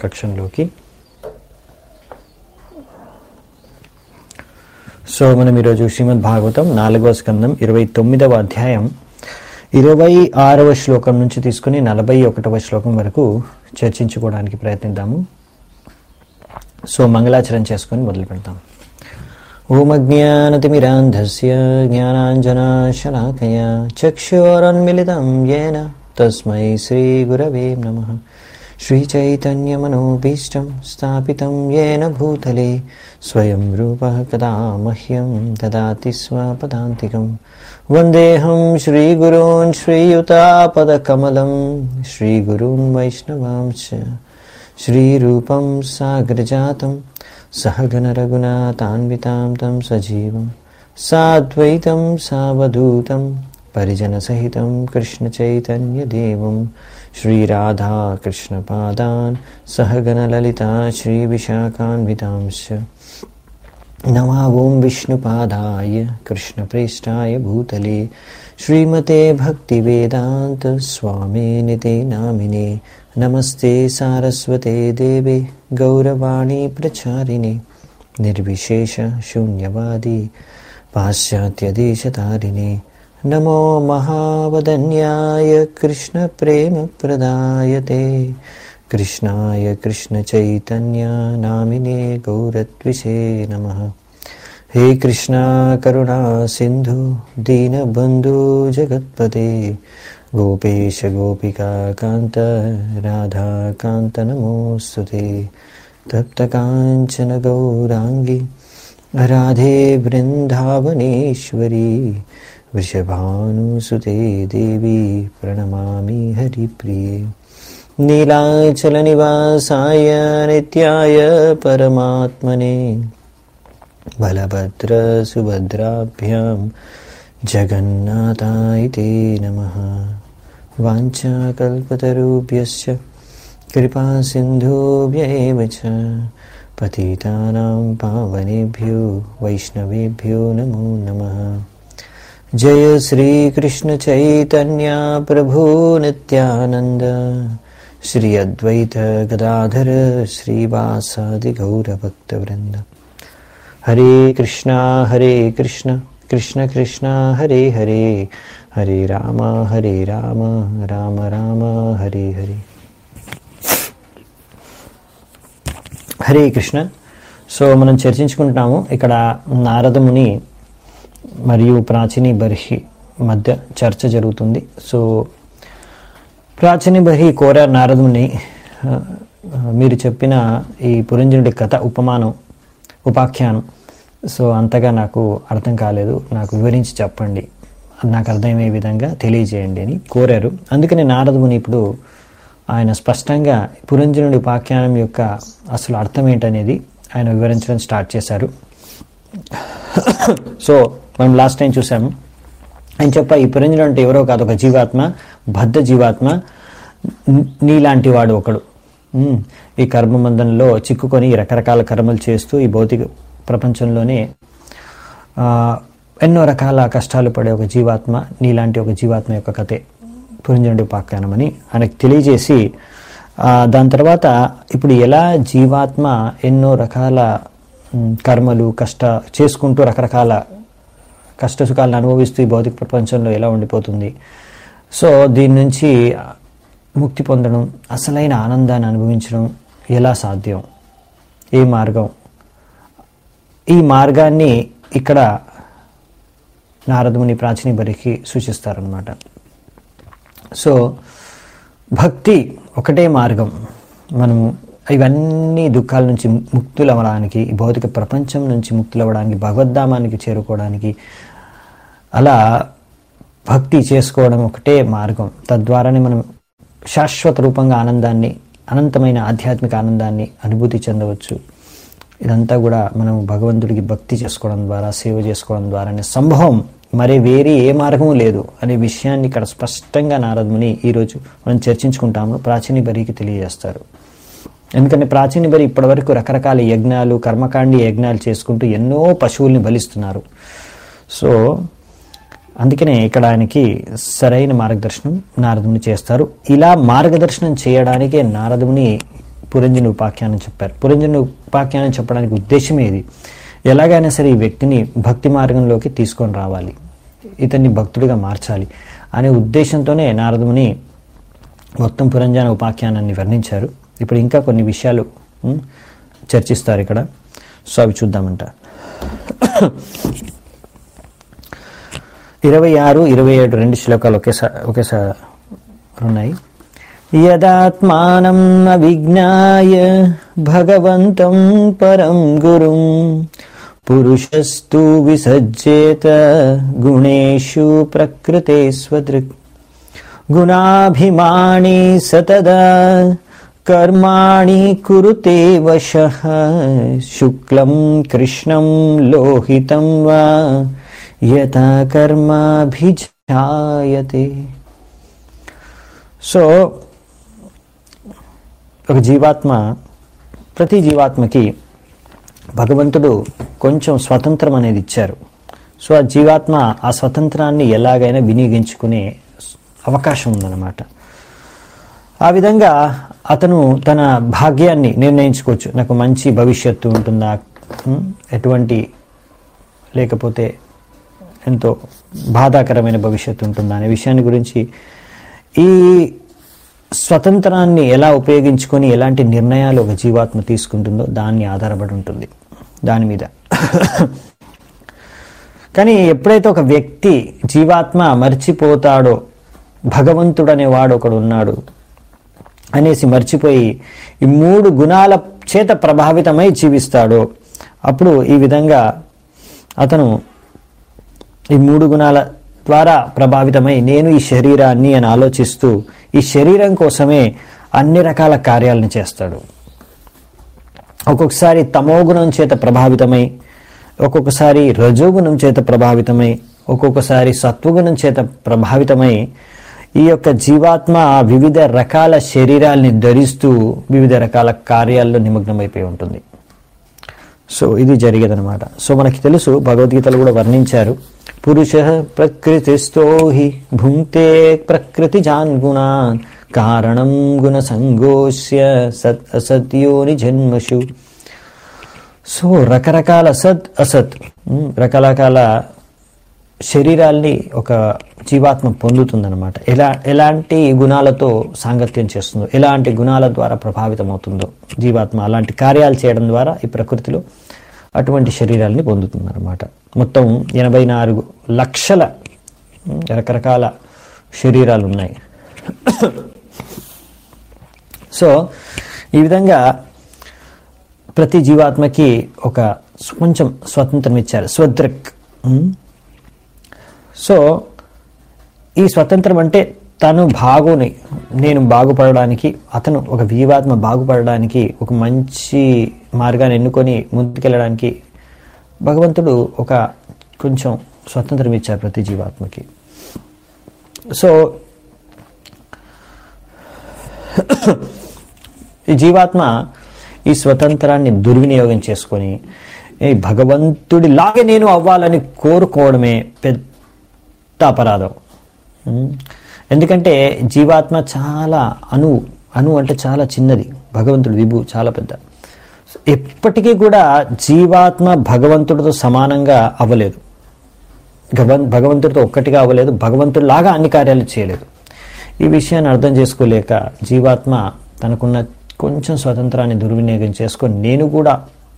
కక్షంలోకి so మనం ఈరోజు శ్రీమద్ భాగవతం నాలుగవ స్కందం ఇరవై తొమ్మిదవ అధ్యాయం ఇరవై ఆరవ శ్లోకం నుంచి తీసుకుని నలభై ఒకటవ శ్లోకం వరకు చర్చించుకోవడానికి ప్రయత్నిద్దాము సో మంగళాచరణ చేసుకొని మొదలు పెడతాం ఓమజ్ఞానతిమిరాంధస్య జ్ఞానాంజనాశలాకయ చక్షురోన్మిళితం येन తస్మై శ్రీగురవే నమః श्रीचैतन्यमनोभीष्टं स्थापितं येन भूतले स्वयं रूपः कदा मह्यं ददाति स्वपदान्तिकं वन्देऽहं श्रीगुरून् श्रीयुतापदकमलं श्रीगुरून् वैष्णवांश्च श्रीरूपं साग्रजातं सहगणरघुनाथान्वितां तं सजीवं साद्वैतं सावधूतं परिजनसहितं कृष्णचैतन्यदेवं श्रीराधा कृष्णपादान् सहगणललिता श्रीविशाखान्वितांश्च नमावों विष्णुपादाय कृष्णप्रेष्ठाय भूतले श्रीमते भक्तिवेदान्तस्वामिनिते नामिने नमस्ते सारस्वते देवे गौरवाणी प्रचारिणे निर्विशेषशून्यवादी पाश्चात्यदेशतारिणे नमो महावदन्याय कृष्णप्रेमप्रदायते कृष्णाय कृष्णचैतन्या नामिने गौरत्विषे नमः हे कृष्णा करुणा सिन्धु दीनबन्धु जगत्पते गोपेश गोपिका कान्त राधाकान्त नमोऽस्तु ते तप्तकाञ्चन गौराङ्गी राधे वृन्दावनेश्वरी वृषभानुसुते देवी प्रणमामि हरिप्रिये नीलाचलनिवासाय नित्याय परमात्मने बलभद्रसुभद्राभ्यां जगन्नाथाय ते नमः वाञ्छाकल्पतरुभ्यश्च कृपासिन्धुभ्य एव च पतितानां पावनेभ्यो वैष्णवेभ्यो नमो नमः जय श्रीकृष्णचैतन्या प्रभु नित्यानन्द श्री अद्वैत गदाधर श्रीवासादिगौरभक्तवृन्द हरे कृष्णा हरे कृष्ण कृष्ण कृष्ण हरे हरे हरे राम हरे राम राम राम हरे हरे హరే కృష్ణ సో మనం చర్చించుకుంటున్నాము ఇక్కడ నారదముని మరియు ప్రాచీని బర్హి మధ్య చర్చ జరుగుతుంది సో ప్రాచీని బర్హి కోర నారదుని ఆ, మీరు చెప్పిన ఈ పురంజనుడి కథ ఉపమానం ఉపాఖ్యానం సో అంతగా నాకు అర్థం కాలేదు నాకు వివరించి చెప్పండి అది నాకు అర్థమయ్యే విధంగా తెలియజేయండి అని కోరారు అందుకని నారదుని ఇప్పుడు ఆయన స్పష్టంగా పురంజనుడి ఉపాఖ్యానం యొక్క అసలు అర్థం ఏంటనేది ఆయన వివరించడం స్టార్ట్ చేశారు సో మనం లాస్ట్ టైం చూసాము ఆయన చెప్ప ఈ పురంజనుడు అంటే ఎవరో కాదు ఒక జీవాత్మ బద్ధ జీవాత్మ నీ- నీలాంటి వాడు ఒకడు ఉమ్, ఈ కర్మబంధంలో చిక్కుకొని రకరకాల కర్మలు చేస్తూ ఈ భౌతిక ప్రపంచంలోనే ఆ, ఎన్నో రకాల కష్టాలు పడే ఒక జీవాత్మ నీలాంటి ఒక జీవాత్మ యొక్క కథే పురంజనుడి ఉపాఖ్యానమని ఆయనకు తెలియజేసి ఆ, దాని తర్వాత ఇప్పుడు ఎలా జీవాత్మ ఎన్నో రకాల ఉమ్, కర్మలు కష్ట చేసుకుంటూ రకరకాల కష్ట సుఖాలను అనుభవిస్తూ ఈ భౌతిక ప్రపంచంలో ఎలా ఉండిపోతుంది సో దీని నుంచి ముక్తి పొందడం అసలైన ఆనందాన్ని అనుభవించడం ఎలా సాధ్యం ఏ మార్గం ఈ మార్గాన్ని ఇక్కడ నారదముని ప్రాచీన బరికి సూచిస్తారనమాట సో భక్తి ఒకటే మార్గం మనము ఇవన్నీ దుఃఖాల నుంచి ముక్తులవ్వడానికి ఈ భౌతిక ప్రపంచం నుంచి ముక్తులవ్వడానికి భగవద్ధామానికి చేరుకోవడానికి అలా భక్తి చేసుకోవడం ఒకటే మార్గం తద్వారానే మనం శాశ్వత రూపంగా ఆనందాన్ని అనంతమైన ఆధ్యాత్మిక ఆనందాన్ని అనుభూతి చెందవచ్చు ఇదంతా కూడా మనం భగవంతుడికి భక్తి చేసుకోవడం ద్వారా సేవ చేసుకోవడం ద్వారానే సంభవం మరి వేరే ఏ మార్గము లేదు అనే విషయాన్ని ఇక్కడ స్పష్టంగా నారదుని ఈరోజు మనం చర్చించుకుంటాము ప్రాచీని బరికి తెలియజేస్తారు ఎందుకంటే ప్రాచీన బరి ఇప్పటివరకు రకరకాల యజ్ఞాలు కర్మకాండి యజ్ఞాలు చేసుకుంటూ ఎన్నో పశువుల్ని బలిస్తున్నారు సో అందుకనే ఇక్కడ ఆయనకి సరైన మార్గదర్శనం నారదుని చేస్తారు ఇలా మార్గదర్శనం చేయడానికే నారదుని పురంజని ఉపాఖ్యానం చెప్పారు పురంజని ఉపాఖ్యానం చెప్పడానికి ఉద్దేశం ఏది ఎలాగైనా సరే ఈ వ్యక్తిని భక్తి మార్గంలోకి తీసుకొని రావాలి ఇతన్ని భక్తుడిగా మార్చాలి అనే ఉద్దేశంతోనే నారదుని మొత్తం పురంజన ఉపాఖ్యానాన్ని వర్ణించారు ఇప్పుడు ఇంకా కొన్ని విషయాలు ఉమ్, చర్చిస్తారు ఇక్కడ సో అవి చూద్దామంట ఇరవై ఆరు ఇరవై ఏడు రెండు శ్లోకాలు ఒకేసారి ఒకేసారి ఉన్నాయి యదాత్మానం అవిజ్ఞాయ భగవంతం పరం గురుం పురుషస్తు విసజ్జేత గుణేషు ప్రకృతే స్వదృక్ గుణాభిమాని సతదా కర్మాణి కురుతే వశ శుక్లం కృష్ణం లోహితం వా యథా కర్మాభిజాయతే సో ఒక జీవాత్మ ప్రతి జీవాత్మకి భగవంతుడు కొంచెం స్వతంత్రం అనేది ఇచ్చారు సో ఆ జీవాత్మ ఆ స్వతంత్రాన్ని ఎలాగైనా వినియోగించుకునే అవకాశం ఉందన్నమాట ఆ విధంగా అతను తన భాగ్యాన్ని నిర్ణయించుకోవచ్చు నాకు మంచి భవిష్యత్తు ఉంటుందా ఉం? ఎటువంటి లేకపోతే ఎంతో బాధాకరమైన భవిష్యత్తు ఉంటుందా అనే విషయాన్ని గురించి ఈ స్వతంత్రాన్ని ఎలా ఉపయోగించుకొని ఎలాంటి నిర్ణయాలు ఒక జీవాత్మ తీసుకుంటుందో దాన్ని ఆధారపడి ఉంటుంది దాని మీద కానీ ఎప్పుడైతే ఒక వ్యక్తి జీవాత్మ మర్చిపోతాడో భగవంతుడు అనేవాడు ఒకడు ఉన్నాడు అనేసి మర్చిపోయి ఈ మూడు గుణాల చేత ప్రభావితమై జీవిస్తాడో అప్పుడు ఈ విధంగా అతను ఈ మూడు గుణాల ద్వారా ప్రభావితమై నేను ఈ శరీరాన్ని అని ఆలోచిస్తూ ఈ శరీరం కోసమే అన్ని రకాల కార్యాలను చేస్తాడు ఒక్కొక్కసారి తమోగుణం చేత ప్రభావితమై ఒక్కొక్కసారి రజోగుణం చేత ప్రభావితమై ఒక్కొక్కసారి సత్వగుణం చేత ప్రభావితమై ఈ యొక్క జీవాత్మ వివిధ రకాల శరీరాల్ని ధరిస్తూ వివిధ రకాల కార్యాల్లో నిమగ్నమైపోయి ఉంటుంది సో ఇది జరిగేదనమాట సో మనకి తెలుసు భగవద్గీతలు కూడా వర్ణించారు పురుష ప్రకృతిస్థో హి భుంక్తే ప్రకృతి జాన్ గుణాన్ కారణం గుణ సంగోష్య సత్ అసత్యోని జన్మషు సో రకరకాల సత్ అసత్ ఉమ్, రకరకాల శరీరాల్ని ఒక జీవాత్మ పొందుతుందన్నమాట ఎలా ఎలాంటి గుణాలతో సాంగత్యం చేస్తుందో ఎలాంటి గుణాల ద్వారా ప్రభావితం అవుతుందో జీవాత్మ అలాంటి కార్యాలు చేయడం ద్వారా ఈ ప్రకృతిలో అటువంటి శరీరాల్ని పొందుతుందన్నమాట మొత్తం ఎనభై నాలుగు లక్షల ఉమ్, రకరకాల శరీరాలు ఉన్నాయి సో ఈ విధంగా ప్రతి జీవాత్మకి ఒక కొంచెం స్వతంత్రం ఇచ్చారు స్వదృక్ ఉమ్. సో ఈ స్వతంత్రం అంటే తను బాగుని నేను బాగుపడడానికి అతను ఒక జీవాత్మ బాగుపడడానికి ఒక మంచి మార్గాన్ని ఎన్నుకొని ముందుకెళ్ళడానికి భగవంతుడు ఒక కొంచెం స్వతంత్రం ఇచ్చారు ప్రతి జీవాత్మకి సో ఈ జీవాత్మ ఈ స్వతంత్రాన్ని దుర్వినియోగం చేసుకొని ఈ భగవంతుడి లాగే నేను అవ్వాలని కోరుకోవడమే పెద్ద అపరాధం ఉమ్. ఎందుకంటే జీవాత్మ చాలా అణు అణు అంటే చాలా చిన్నది భగవంతుడు విభు చాలా పెద్ద ఎప్పటికీ కూడా జీవాత్మ భగవంతుడితో సమానంగా అవ్వలేదు గవన్ భగవంతుడితో ఒక్కటిగా అవ్వలేదు భగవంతుడి లాగా అన్ని కార్యాలు చేయలేదు ఈ విషయాన్ని అర్థం చేసుకోలేక జీవాత్మ తనకున్న కొంచెం స్వతంత్రాన్ని దుర్వినియోగం చేసుకొని నేను కూడా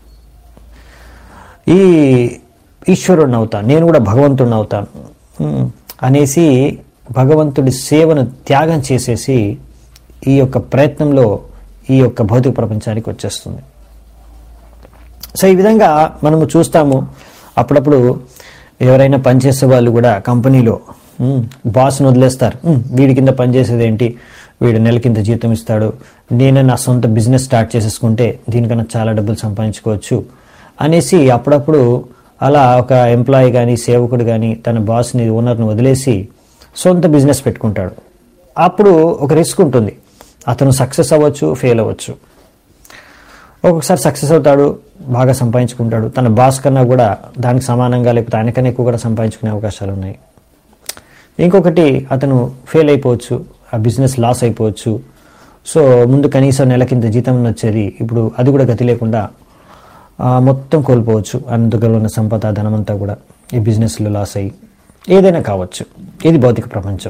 ఈ ఈశ్వరుడిని అవుతాను నేను కూడా భగవంతుడిని అవుతాను ఉమ్, అనేసి భగవంతుడి సేవను త్యాగం చేసేసి ఈ యొక్క ప్రయత్నంలో ఈ యొక్క భౌతిక ప్రపంచానికి వచ్చేస్తుంది సో ఈ విధంగా మనము చూస్తాము అప్పుడప్పుడు ఎవరైనా పనిచేసే వాళ్ళు కూడా కంపెనీలో ఉమ్, బాస్ను వదిలేస్తారు ఉమ్, వీడి కింద పనిచేసేది ఏంటి వీడు నెల కింద జీతం ఇస్తాడు నేనే నా సొంత బిజినెస్ స్టార్ట్ చేసేసుకుంటే దీనికన్నా చాలా డబ్బులు సంపాదించుకోవచ్చు అనేసి అప్పుడప్పుడు అలా ఒక ఎంప్లాయీ కానీ సేవకుడు కానీ తన బాస్ని ఓనర్ని వదిలేసి సొంత బిజినెస్ పెట్టుకుంటాడు అప్పుడు ఒక రిస్క్ ఉంటుంది అతను సక్సెస్ అవ్వచ్చు ఫెయిల్ అవ్వచ్చు ఒక్కొక్కసారి సక్సెస్ అవుతాడు బాగా సంపాదించుకుంటాడు తన బాస్ కన్నా కూడా దానికి సమానంగా లేకపోతే ఆయనకన్నా ఎక్కువ కూడా సంపాదించుకునే అవకాశాలు ఉన్నాయి ఇంకొకటి అతను ఫెయిల్ అయిపోవచ్చు ఆ బిజినెస్ లాస్ అయిపోవచ్చు సో ముందు కనీసం నెలకింత జీతం వచ్చేది ఇప్పుడు అది కూడా గతి లేకుండా ఆ, మొత్తం కోల్పోవచ్చు అన్న దగ్గర ఉన్న సంపద ధనమంతా కూడా ఈ బిజినెస్లో లాస్ అయ్యి ఏదైనా కావచ్చు ఇది భౌతిక ప్రపంచం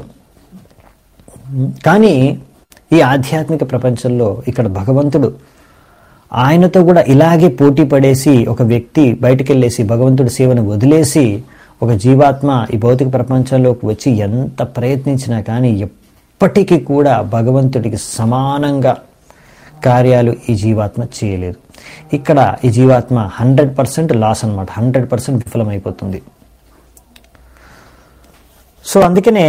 కానీ ఈ ఆధ్యాత్మిక ప్రపంచంలో ఇక్కడ భగవంతుడు ఆయనతో కూడా ఇలాగే పోటీ పడేసి ఒక వ్యక్తి బయటికి వెళ్ళేసి భగవంతుడి సేవను వదిలేసి ఒక జీవాత్మ ఈ భౌతిక ప్రపంచంలోకి వచ్చి ఎంత ప్రయత్నించినా కానీ ఎప్పటికీ కూడా భగవంతుడికి సమానంగా కార్యాలు ఈ జీవాత్మ చేయలేదు ఇక్కడ ఈ జీవాత్మ హండ్రెడ్ పర్సెంట్ లాస్ అనమాట హండ్రెడ్ పర్సెంట్ విఫలమైపోతుంది సో అందుకనే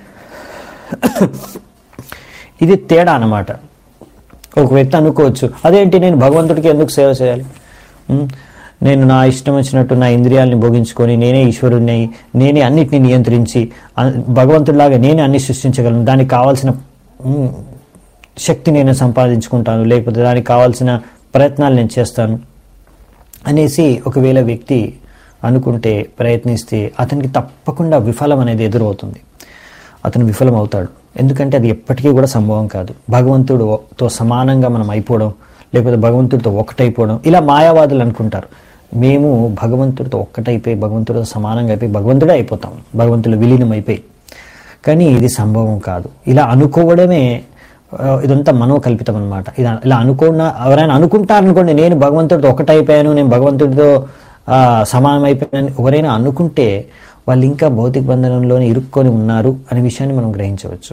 ఇది తేడా అన్నమాట ఒక వ్యక్తి అనుకోవచ్చు అదేంటి నేను భగవంతుడికి ఎందుకు సేవ చేయాలి ఉమ్, నేను నా ఇష్టం వచ్చినట్టు నా ఇంద్రియాలని భోగించుకొని నేనే ఈశ్వరుడిని నేనే అన్నిటిని నియంత్రించి అ- భగవంతుడిలాగా నేనే అన్ని సృష్టించగలను దానికి కావాల్సిన ఉమ్, శక్తి నేను సంపాదించుకుంటాను లేకపోతే దానికి కావాల్సిన ప్రయత్నాలు నేను చేస్తాను అనేసి ఒకవేళ వ్యక్తి అనుకుంటే ప్రయత్నిస్తే అతనికి తప్పకుండా విఫలం అనేది ఎదురవుతుంది అతను విఫలం అవుతాడు ఎందుకంటే అది ఎప్పటికీ కూడా సంభవం కాదు భగవంతుడుతో సమానంగా మనం అయిపోవడం లేకపోతే భగవంతుడితో ఒక్కటైపోవడం ఇలా మాయావాదులు అనుకుంటారు మేము భగవంతుడితో ఒక్కటైపోయి భగవంతుడితో సమానంగా అయిపోయి భగవంతుడే అయిపోతాం భగవంతుడు విలీనం అయిపోయి కానీ ఇది సంభవం కాదు ఇలా అనుకోవడమే ఆ, ఇదంతా మనోకల్పితం అనమాట ఇది ఇలా అనుకున్న ఎవరైనా అనుకుంటారనుకోండి నేను భగవంతుడితో ఒకటైపోయాను నేను భగవంతుడితో ఆ, సమానమైపోయాను ఎవరైనా అనుకుంటే వాళ్ళు ఇంకా భౌతిక బంధనంలోనే ఇరుక్కొని ఉన్నారు అనే విషయాన్ని మనం గ్రహించవచ్చు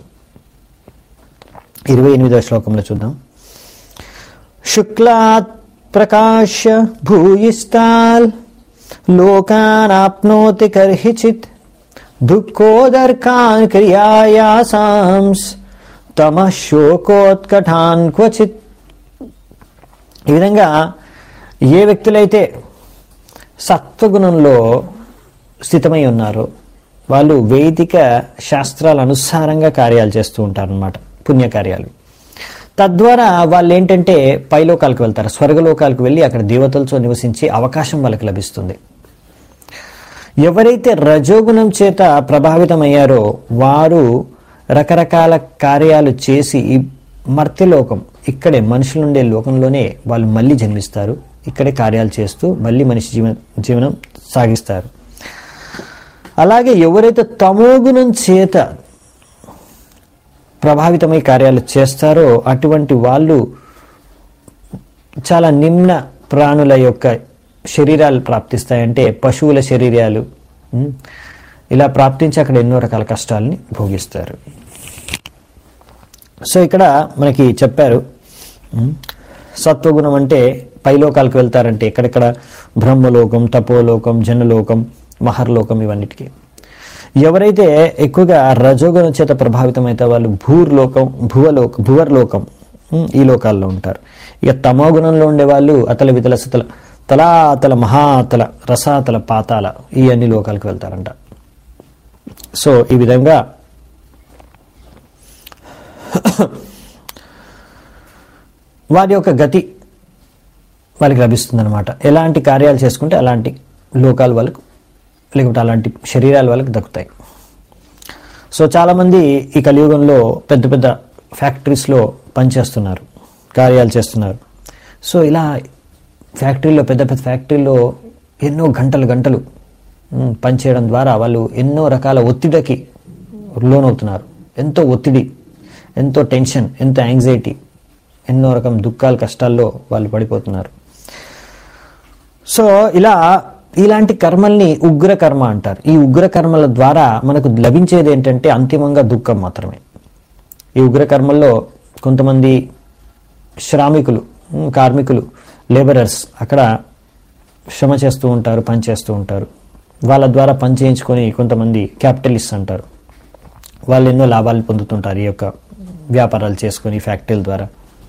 ఇరవై ఎనిమిదవ శ్లోకంలో చూద్దాం శుక్లాత్ ప్రకాశ భూయిస్తాల్ లోకానాప్నోతి కర్హిచిత్ దుఃఖోదర్కాన్ క్రియాయాసాంస్ తమ శోకోత్కటాన్ క్వచిత్ ఈ విధంగా ఏ వ్యక్తులైతే సత్వగుణంలో స్థితమై ఉన్నారో వాళ్ళు వైదిక శాస్త్రాల అనుసారంగా కార్యాలు చేస్తూ ఉంటారన్నమాట పుణ్యకార్యాలు తద్వారా వాళ్ళు ఏంటంటే పైలోకాలకు వెళ్తారు స్వర్గలోకాలకు వెళ్ళి అక్కడ దేవతలతో నివసించే అవకాశం వాళ్ళకి లభిస్తుంది ఎవరైతే రజోగుణం చేత ప్రభావితమయ్యారో వారు రకరకాల కార్యాలు చేసి ఈ మర్త్యలోకం ఇక్కడే మనుషులుండే లోకంలోనే వాళ్ళు మళ్ళీ జన్మిస్తారు ఇక్కడే కార్యాలు చేస్తూ మళ్ళీ మనిషి జీవన జీవనం సాగిస్తారు అలాగే ఎవరైతే తమోగుణం చేత ప్రభావితమై కార్యాలు చేస్తారో అటువంటి వాళ్ళు చాలా నిమ్న ప్రాణుల యొక్క శరీరాలు ప్రాప్తిస్తాయంటే పశువుల శరీరాలు ఉమ్, ఇలా ప్రాప్తించి అక్కడ ఎన్నో రకాల కష్టాలని భోగిస్తారు సో ఇక్కడ మనకి చెప్పారు ఉమ్, సత్వగుణం అంటే పైలోకాలకు వెళ్తారంటే ఎక్కడెక్కడ బ్రహ్మలోకం తపోలోకం జనలోకం మహర్లోకం ఇవన్నిటికీ ఎవరైతే ఎక్కువగా రజోగుణం చేత ప్రభావితమైతే వాళ్ళు భూర్లోకం భువలోక భువర్లోకం ఉమ్, ఈ లోకాల్లో ఉంటారు ఇక తమోగుణంలో ఉండే వాళ్ళు అతల వితల సతల తలాతల మహాతల రసాతల పాతాల ఈ అన్ని లోకాలకు వెళ్తారంట సో ఈ విధంగా వారి యొక్క గతి వాళ్ళకి లభిస్తుందన్నమాట ఎలాంటి కార్యాలు చేసుకుంటే అలాంటి లోకాలు వాళ్ళకు లేకపోతే అలాంటి శరీరాలు వాళ్ళకి దక్కుతాయి సో చాలామంది ఈ కలియుగంలో పెద్ద పెద్ద ఫ్యాక్టరీస్లో పనిచేస్తున్నారు కార్యాలు చేస్తున్నారు సో ఇలా ఫ్యాక్టరీలో పెద్ద పెద్ద ఫ్యాక్టరీలో ఎన్నో గంటలు గంటలు ఉమ్, పనిచేయడం ద్వారా వాళ్ళు ఎన్నో రకాల ఒత్తిడికి లోనవుతున్నారు ఎంతో ఒత్తిడి ఎంతో టెన్షన్ ఎంతో యాంగ్జైటీ ఎన్నో రకం దుఃఖాలు కష్టాల్లో వాళ్ళు పడిపోతున్నారు సో ఇలా ఇలాంటి కర్మల్ని ఉగ్ర కర్మ అంటారు ఈ ఉగ్ర కర్మల ద్వారా మనకు లభించేది ఏంటంటే అంతిమంగా దుఃఖం మాత్రమే ఈ ఉగ్ర కర్మల్లో కొంతమంది శ్రామికులు ఉమ్, కార్మికులు లేబరర్స్ అక్కడ శ్రమ చేస్తూ ఉంటారు పని చేస్తూ ఉంటారు వాళ్ళ ద్వారా పని చేయించుకొని కొంతమంది క్యాపిటలిస్ట్ అంటారు వాళ్ళు ఎన్నో లాభాలు పొందుతుంటారు ఈ యొక్క వ్యాపారాలు చేసుకొని ఫ్యాక్టరీల ద్వారా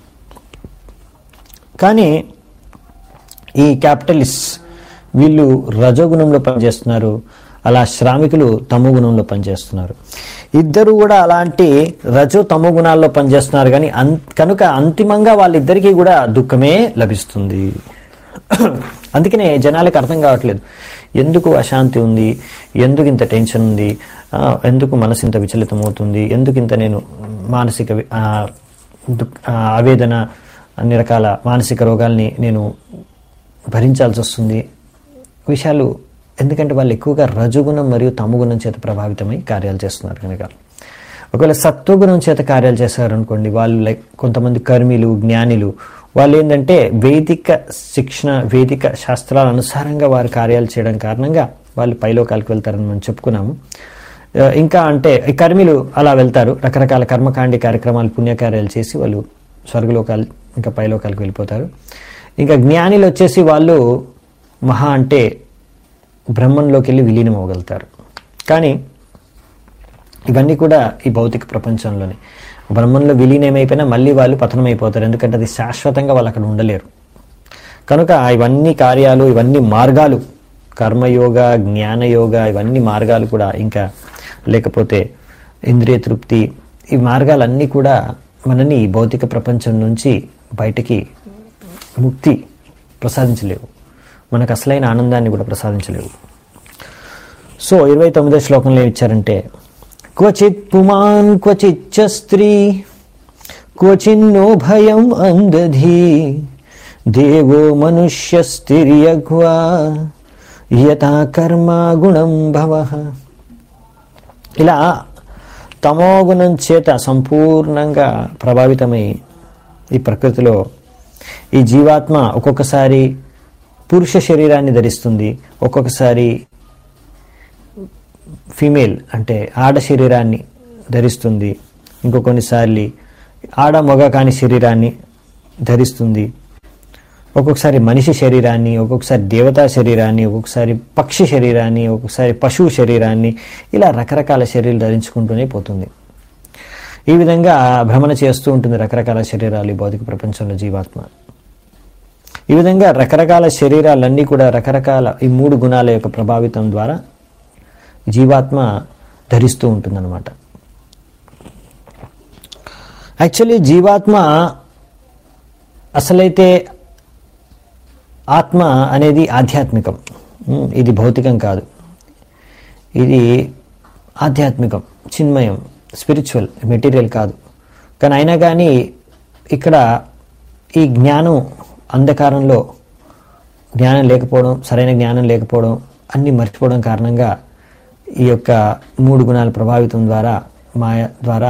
కానీ ఈ క్యాపిటలిస్ట్ వీళ్ళు రజోగుణంలో పనిచేస్తున్నారు అలా శ్రామికులు తమో గుణంలో పనిచేస్తున్నారు ఇద్దరు కూడా అలాంటి రజో తమో గుణాల్లో పనిచేస్తున్నారు కానీ అన్ కనుక అంతిమంగా వాళ్ళిద్దరికీ కూడా దుఃఖమే లభిస్తుంది అందుకనే జనాలకు అర్థం కావట్లేదు ఎందుకు అశాంతి ఉంది ఎందుకు ఇంత టెన్షన్ ఉంది ఆ, ఎందుకు మనసు ఇంత విచలితం అవుతుంది ఎందుకు ఇంత నేను మానసిక వి- ఆ, దుఃఖ ఆ, ఆవేదన అన్ని రకాల మానసిక రోగాల్ని నేను భరించాల్సి వస్తుంది విషయాలు ఎందుకంటే వాళ్ళు ఎక్కువగా రజుగుణం మరియు తమగుణం చేత ప్రభావితమై కార్యాలు చేస్తున్నారు కనుక ఒకవేళ సత్వగుణం చేత కార్యాలు చేశారనుకోండి వాళ్ళు లైక్ కొంతమంది కర్మిలు జ్ఞానిలు వాళ్ళు ఏంటంటే వేదిక శిక్షణ వేదిక శాస్త్రాల అనుసారంగా వారు కార్యాలు చేయడం కారణంగా వాళ్ళు పైలోకాలకు వెళ్తారని మనం చెప్పుకున్నాము ఆ, ఇంకా అంటే ఈ కర్మిలు అలా వెళ్తారు రకరకాల కర్మకాండి కార్యక్రమాలు పుణ్యకార్యాలు చేసి వాళ్ళు స్వర్గలోకాలు ఇంకా పైలోకాలకు వెళ్ళిపోతారు ఇంకా జ్ఞానిలు వచ్చేసి వాళ్ళు మహా అంటే బ్రహ్మంలోకి వెళ్ళి విలీనం అవ్వగలుగుతారు కానీ ఇవన్నీ కూడా ఈ భౌతిక ప్రపంచంలోనే బ్రహ్మంలో విలీనమైపోయినా మళ్ళీ వాళ్ళు పతనమైపోతారు ఎందుకంటే అది శాశ్వతంగా వాళ్ళు అక్కడ ఉండలేరు కనుక ఇవన్నీ కార్యాలు ఇవన్నీ మార్గాలు కర్మయోగ జ్ఞానయోగ ఇవన్నీ మార్గాలు కూడా ఇంకా లేకపోతే ఇంద్రియ తృప్తి ఈ మార్గాలన్నీ కూడా మనని ఈ భౌతిక ప్రపంచం నుంచి బయటికి ముక్తి ప్రసాదించలేవు మనకు అసలైన ఆనందాన్ని కూడా ప్రసాదించలేవు సో ఇరవై తొమ్మిదో శ్లోకంలో ఏమి ఇచ్చారంటే క్వచిత్ పుమాన్ క్వచిచ్చ స్త్రీ క్వచిన్నో భయం అందధీ దేవో మనుష్యస్తిర్యగ్వా యథా కర్మ గుణం భవ ఇలా తమో గుణం చేత సంపూర్ణంగా ప్రభావితమై ఈ ప్రకృతిలో ఈ జీవాత్మ ఒక్కొక్కసారి పురుష శరీరాన్ని ధరిస్తుంది ఒక్కొక్కసారి ఫీమేల్ అంటే ఆడ శరీరాన్ని ధరిస్తుంది ఇంకో కొన్నిసార్లు ఆడ మగ కాని శరీరాన్ని ధరిస్తుంది ఒక్కొక్కసారి మనిషి శరీరాన్ని ఒక్కొక్కసారి దేవతా శరీరాన్ని ఒక్కొక్కసారి పక్షి శరీరాన్ని ఒక్కొక్కసారి పశువు శరీరాన్ని ఇలా రకరకాల శరీరాలు ధరించుకుంటూనే పోతుంది ఈ విధంగా భ్రమణ చేస్తూ ఉంటుంది రకరకాల శరీరాలు ఈ భౌతిక ప్రపంచంలో జీవాత్మ ఈ విధంగా రకరకాల శరీరాలన్నీ కూడా రకరకాల ఈ మూడు గుణాల యొక్క ప్రభావితం ద్వారా జీవాత్మ ధరిస్తూ ఉంటుందన్నమాట యాక్చువల్లీ జీవాత్మ అసలైతే ఆత్మ అనేది ఆధ్యాత్మికం ఉమ్, ఇది భౌతికం కాదు ఇది ఆధ్యాత్మికం చిన్మయం స్పిరిచువల్ మెటీరియల్ కాదు కానీ అయినా కానీ ఇక్కడ ఈ జ్ఞానం అంధకారంలో జ్ఞానం లేకపోవడం సరైన జ్ఞానం లేకపోవడం అన్నీ మర్చిపోవడం కారణంగా ఈ యొక్క మూడు గుణాల ప్రభావితం ద్వారా మాయ ద్వారా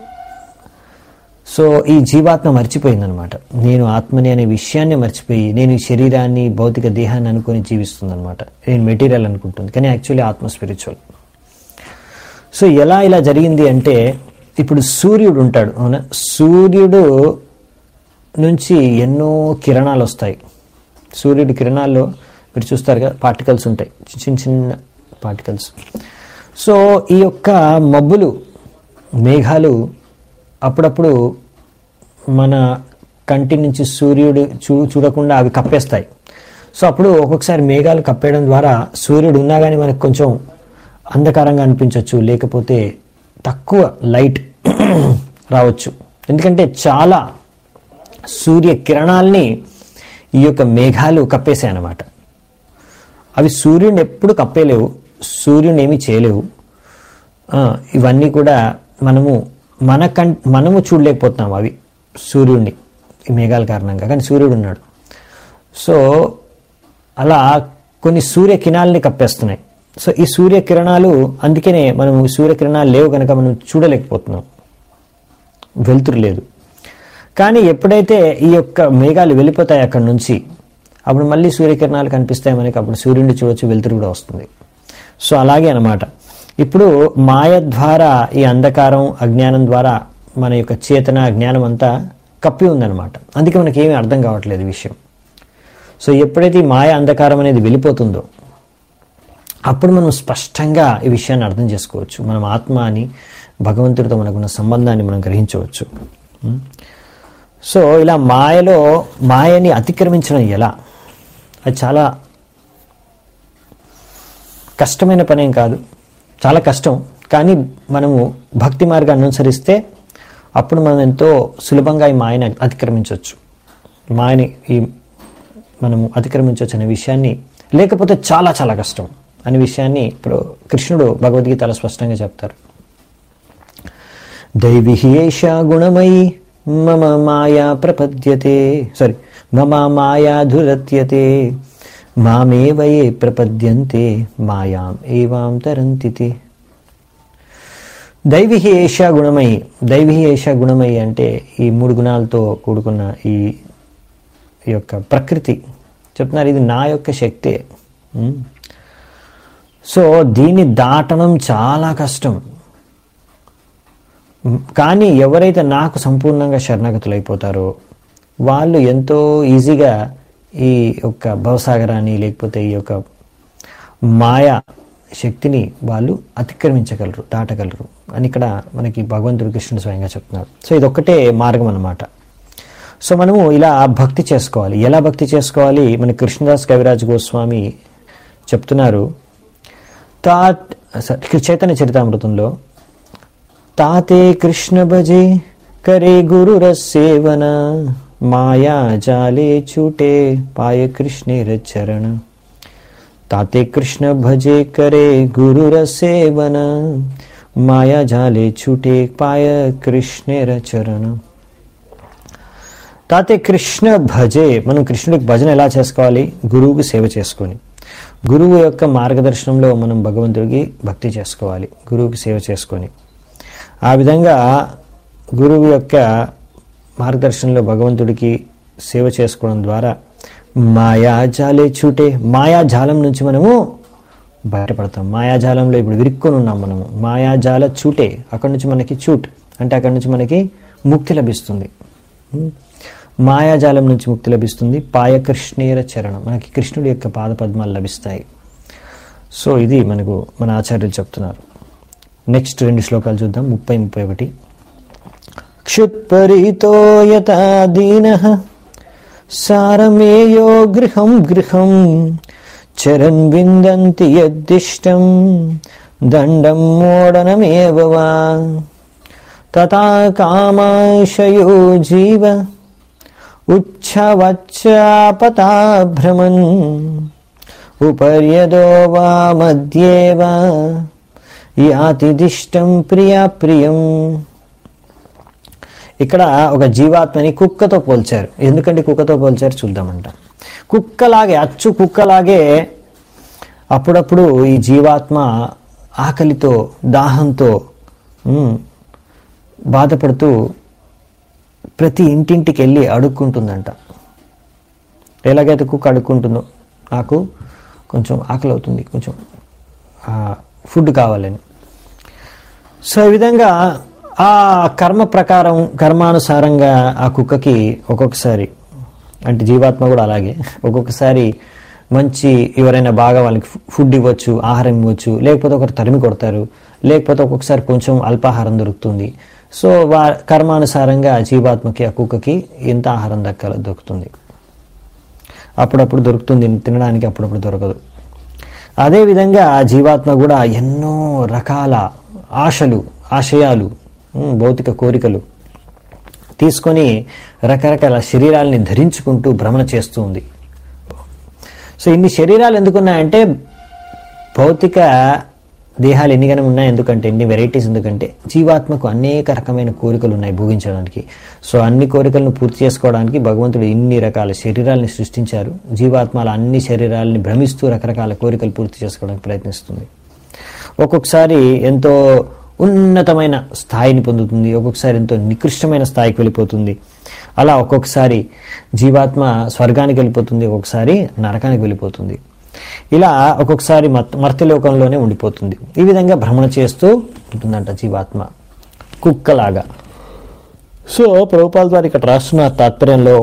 సో ఈ జీవాత్మ మర్చిపోయిందనమాట నేను ఆత్మని అనే విషయాన్ని మర్చిపోయి నేను ఈ శరీరాన్ని భౌతిక దేహాన్ని అనుకొని జీవిస్తుందన్నమాట నేను మెటీరియల్ అనుకుంటుంది కానీ యాక్చువల్లీ ఆత్మ స్పిరిచువల్ సో ఎలా ఇలా జరిగింది అంటే ఇప్పుడు సూర్యుడు ఉంటాడు అవునా సూర్యుడు నుంచి ఎన్నో కిరణాలు వస్తాయి సూర్యుడి కిరణాల్లో మీరు చూస్తారు కదా పార్టికల్స్ ఉంటాయి చిన్న చిన్న పార్టికల్స్ సో ఈ యొక్క మబ్బులు మేఘాలు అప్పుడప్పుడు మన కంటి నుంచి సూర్యుడు చూ చూడకుండా అవి కప్పేస్తాయి సో అప్పుడు ఒక్కొక్కసారి మేఘాలు కప్పేయడం ద్వారా సూర్యుడు ఉన్నా కానీ మనకు కొంచెం అంధకారంగా అనిపించవచ్చు లేకపోతే తక్కువ లైట్ రావచ్చు ఎందుకంటే చాలా సూర్య కిరణాల్ని ఈ యొక్క మేఘాలు కప్పేశాయి అన్నమాట అవి సూర్యుని ఎప్పుడు కప్పేలేవు సూర్యుని ఏమీ చేయలేవు ఆ, ఇవన్నీ కూడా మనము మన కం మనము చూడలేకపోతున్నాం అవి సూర్యుడిని ఈ మేఘాల కారణంగా కానీ సూర్యుడు ఉన్నాడు సో అలా కొన్ని సూర్యకిరణాలని కప్పేస్తున్నాయి సో ఈ సూర్యకిరణాలు అందుకనే మనం ఈ సూర్యకిరణాలు లేవు కనుక మనం చూడలేకపోతున్నాం వెలుతురు లేదు కానీ ఎప్పుడైతే ఈ యొక్క మేఘాలు వెళ్ళిపోతాయి అక్కడి నుంచి అప్పుడు మళ్ళీ సూర్యకిరణాలు కనిపిస్తాయి మనకి అప్పుడు సూర్యుడిని చూడొచ్చు వెలుతురు కూడా వస్తుంది సో అలాగే అన్నమాట ఇప్పుడు మాయ ద్వారా ఈ అంధకారం అజ్ఞానం ద్వారా మన యొక్క చేతన అజ్ఞానం అంతా కప్పి ఉందన్నమాట అందుకే మనకి ఏమీ అర్థం కావట్లేదు ఈ విషయం సో ఎప్పుడైతే ఈ మాయ అంధకారం అనేది వెళ్ళిపోతుందో అప్పుడు మనం స్పష్టంగా ఈ విషయాన్ని అర్థం చేసుకోవచ్చు మనం ఆత్మ అని భగవంతుడితో మనకున్న సంబంధాన్ని మనం గ్రహించవచ్చు ఉం? సో ఇలా మాయలో మాయని అతిక్రమించడం ఎలా అది చాలా కష్టమైన పనేం కాదు చాలా కష్టం కానీ మనము భక్తి మార్గాన్ని అనుసరిస్తే అప్పుడు మనం ఎంతో సులభంగా ఈ మాయని అతిక్రమించవచ్చు మాయని ఈ మనము అతిక్రమించవచ్చు అనే విషయాన్ని లేకపోతే చాలా చాలా కష్టం అనే విషయాన్ని ఇప్పుడు కృష్ణుడు భగవద్గీతలో స్పష్టంగా చెప్తారు దైవిహి ఏషా గుణమయి మమ మాయా ప్రపద్యతే సారీ మమ మాయా ధురత్యతే మామేవ ఏ ప్రపద్యంతే మాయాం ఏవాం తరంతితి దైవీ ఏషా గుణమయి దైవీ ఏషా గుణమయి అంటే ఈ మూడు గుణాలతో కూడుకున్న ఈ ఈ యొక్క ప్రకృతి చెప్తున్నారు ఇది నా యొక్క శక్తే ఉమ్. సో దీన్ని దాటడం చాలా కష్టం ఉమ్, కానీ ఎవరైతే నాకు సంపూర్ణంగా శరణాగతులైపోతారో వాళ్ళు ఎంతో ఈజీగా ఈ యొక్క భవసాగరాన్ని లేకపోతే ఈ యొక్క మాయా శక్తిని వాళ్ళు అతిక్రమించగలరు దాటగలరు అని ఇక్కడ మనకి భగవంతుడు కృష్ణుడు స్వయంగా చెప్తున్నారు సో ఇది ఒక్కటే మార్గం అన్నమాట సో మనము ఇలా భక్తి చేసుకోవాలి ఎలా భక్తి చేసుకోవాలి మన కృష్ణదాస్ కవిరాజ్ గోస్వామి చెప్తున్నారు తా స- చైతన్య చరితామృతంలో తాతే కృష్ణ భజే కరే గురుర సేవన మాయా జాలే చూటే పాయ కృష్ణేర చరణ తాతే కృష్ణ భజే కరే గురుర సేవన మాయా జాలే చూటే పాయ కృష్ణేర చరణ తాతే కృష్ణ భజే మనం కృష్ణుడికి భజన ఎలా చేసుకోవాలి గురువుకి సేవ చేసుకొని గురువు యొక్క మార్గదర్శనంలో మనం భగవంతుడికి భక్తి చేసుకోవాలి గురువుకి సేవ చేసుకొని ఆ విధంగా గురువు యొక్క మార్గదర్శనంలో భగవంతుడికి సేవ చేసుకోవడం ద్వారా మాయాజాలే చూటే మాయాజాలం నుంచి మనము బయటపడతాం మాయాజాలంలో ఇప్పుడు విరుక్కొని ఉన్నాం మనము మాయాజాల చూటే అక్కడి నుంచి మనకి చూట్ అంటే అక్కడి నుంచి మనకి ముక్తి లభిస్తుంది ఉం? మాయాజాలం నుంచి ముక్తి లభిస్తుంది పాయ కృష్ణీర చరణం మనకి కృష్ణుడి యొక్క పాదపద్మాలు లభిస్తాయి సో ఇది మనకు మన ఆచార్యులు చెప్తున్నారు నెక్స్ట్ రెండు శ్లోకాలు చూద్దాం ముప్పై ముప్పై ఒకటి క్షుత్పరీతో యథా దీన సారమేయో గృహం గృహం చరన్ విందంతి యద్దిష్టం దండం మోడనమేవ వా తథా కామాశయో జీవ ఉచ్ఛవచ్చాపతా భ్రమన్ ఉపర్యదో వా మధ్యేవ యాతిదిష్టం ప్రియా ప్రియం ఇక్కడ ఒక జీవాత్మని కుక్కతో పోల్చారు ఎందుకంటే కుక్కతో పోల్చారు చూద్దామంట కుక్కలాగే అచ్చు కుక్కలాగే అప్పుడప్పుడు ఈ జీవాత్మ ఆకలితో దాహంతో ఉమ్, బాధపడుతూ ప్రతి ఇంటింటికి వెళ్ళి అడుక్కుంటుందంట ఎలాగైతే కుక్క అడుక్కుంటుందో నాకు కొంచెం ఆకలి అవుతుంది కొంచెం ఆ, ఫుడ్ కావాలని సో ఈ విధంగా ఆ కర్మ ప్రకారం కర్మానుసారంగా ఆ కుక్కకి ఒక్కొక్కసారి అంటే జీవాత్మ కూడా అలాగే ఒక్కొక్కసారి మంచి ఎవరైనా బాగా వాళ్ళకి ఫుడ్ ఇవ్వచ్చు ఆహారం ఇవ్వచ్చు లేకపోతే ఒకరు తరిమి కొడతారు లేకపోతే ఒక్కొక్కసారి కొంచెం అల్పాహారం దొరుకుతుంది సో వా కర్మానుసారంగా ఆ జీవాత్మకి ఆ కుక్కకి ఎంత ఆహారం దక్కాలో దొరుకుతుంది అప్పుడప్పుడు దొరుకుతుంది తినడానికి అప్పుడప్పుడు దొరకదు అదేవిధంగా ఆ జీవాత్మ కూడా ఎన్నో రకాల ఆశలు ఆశయాలు ఉమ్, భౌతిక కోరికలు తీసుకొని రకరకాల శరీరాల్ని ధరించుకుంటూ భ్రమణ చేస్తూ ఉంది సో ఇన్ని శరీరాలు ఎందుకున్నాయంటే భౌతిక దేహాలు ఎన్నిగానే ఉన్నాయి ఎందుకంటే ఎన్ని వెరైటీస్ ఎందుకంటే జీవాత్మకు అనేక రకమైన కోరికలు ఉన్నాయి భోగించడానికి సో అన్ని కోరికలను పూర్తి చేసుకోవడానికి భగవంతుడు ఇన్ని రకాల శరీరాలని సృష్టించారు జీవాత్మల అన్ని శరీరాలని భ్రమిస్తూ రకరకాల కోరికలు పూర్తి చేసుకోవడానికి ప్రయత్నిస్తుంది ఒక్కొక్కసారి ఎంతో ఉన్నతమైన స్థాయిని పొందుతుంది ఒక్కొక్కసారి ఎంతో నికృష్టమైన స్థాయికి వెళ్ళిపోతుంది అలా ఒక్కొక్కసారి జీవాత్మ స్వర్గానికి వెళ్ళిపోతుంది ఒక్కొక్కసారి నరకానికి వెళ్ళిపోతుంది ఇలా ఒక్కొక్కసారి మత్ మర్త్యలోకంలోనే ఉండిపోతుంది ఈ విధంగా భ్రమణ చేస్తూ ఉంటుందంట జీవాత్మ కుక్కలాగా సో ప్రభుపాల ద్వారా ఇక్కడ రాస్తున్న తాత్పర్యంలో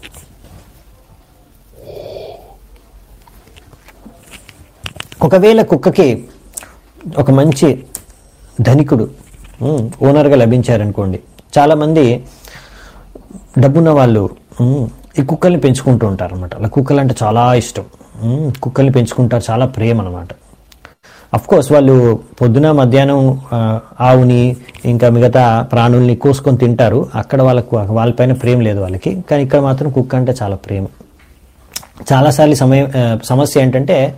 ఒకవేళ కుక్కకి ఒక మంచి ధనికుడు ఉమ్, ఓనర్గా లభించారనుకోండి చాలామంది డబ్బున్న వాళ్ళు ఉమ్, ఈ కుక్కల్ని పెంచుకుంటూ ఉంటారు అనమాట అలా కుక్కలు అంటే చాలా ఇష్టం ఉమ్, కుక్కల్ని పెంచుకుంటారు చాలా ప్రేమ అనమాట అఫ్ కోర్స్ వాళ్ళు పొద్దున మధ్యాహ్నం ఆ, ఆవుని ఇంకా మిగతా ప్రాణుల్ని కోసుకొని తింటారు అక్కడ వాళ్ళకు వాళ్ళపైన ప్రేమ లేదు వాళ్ళకి కానీ ఇక్కడ మాత్రం కుక్క అంటే చాలా ప్రేమ చాలాసార్లు సమయం ఆ, సమస్య ఏంటంటే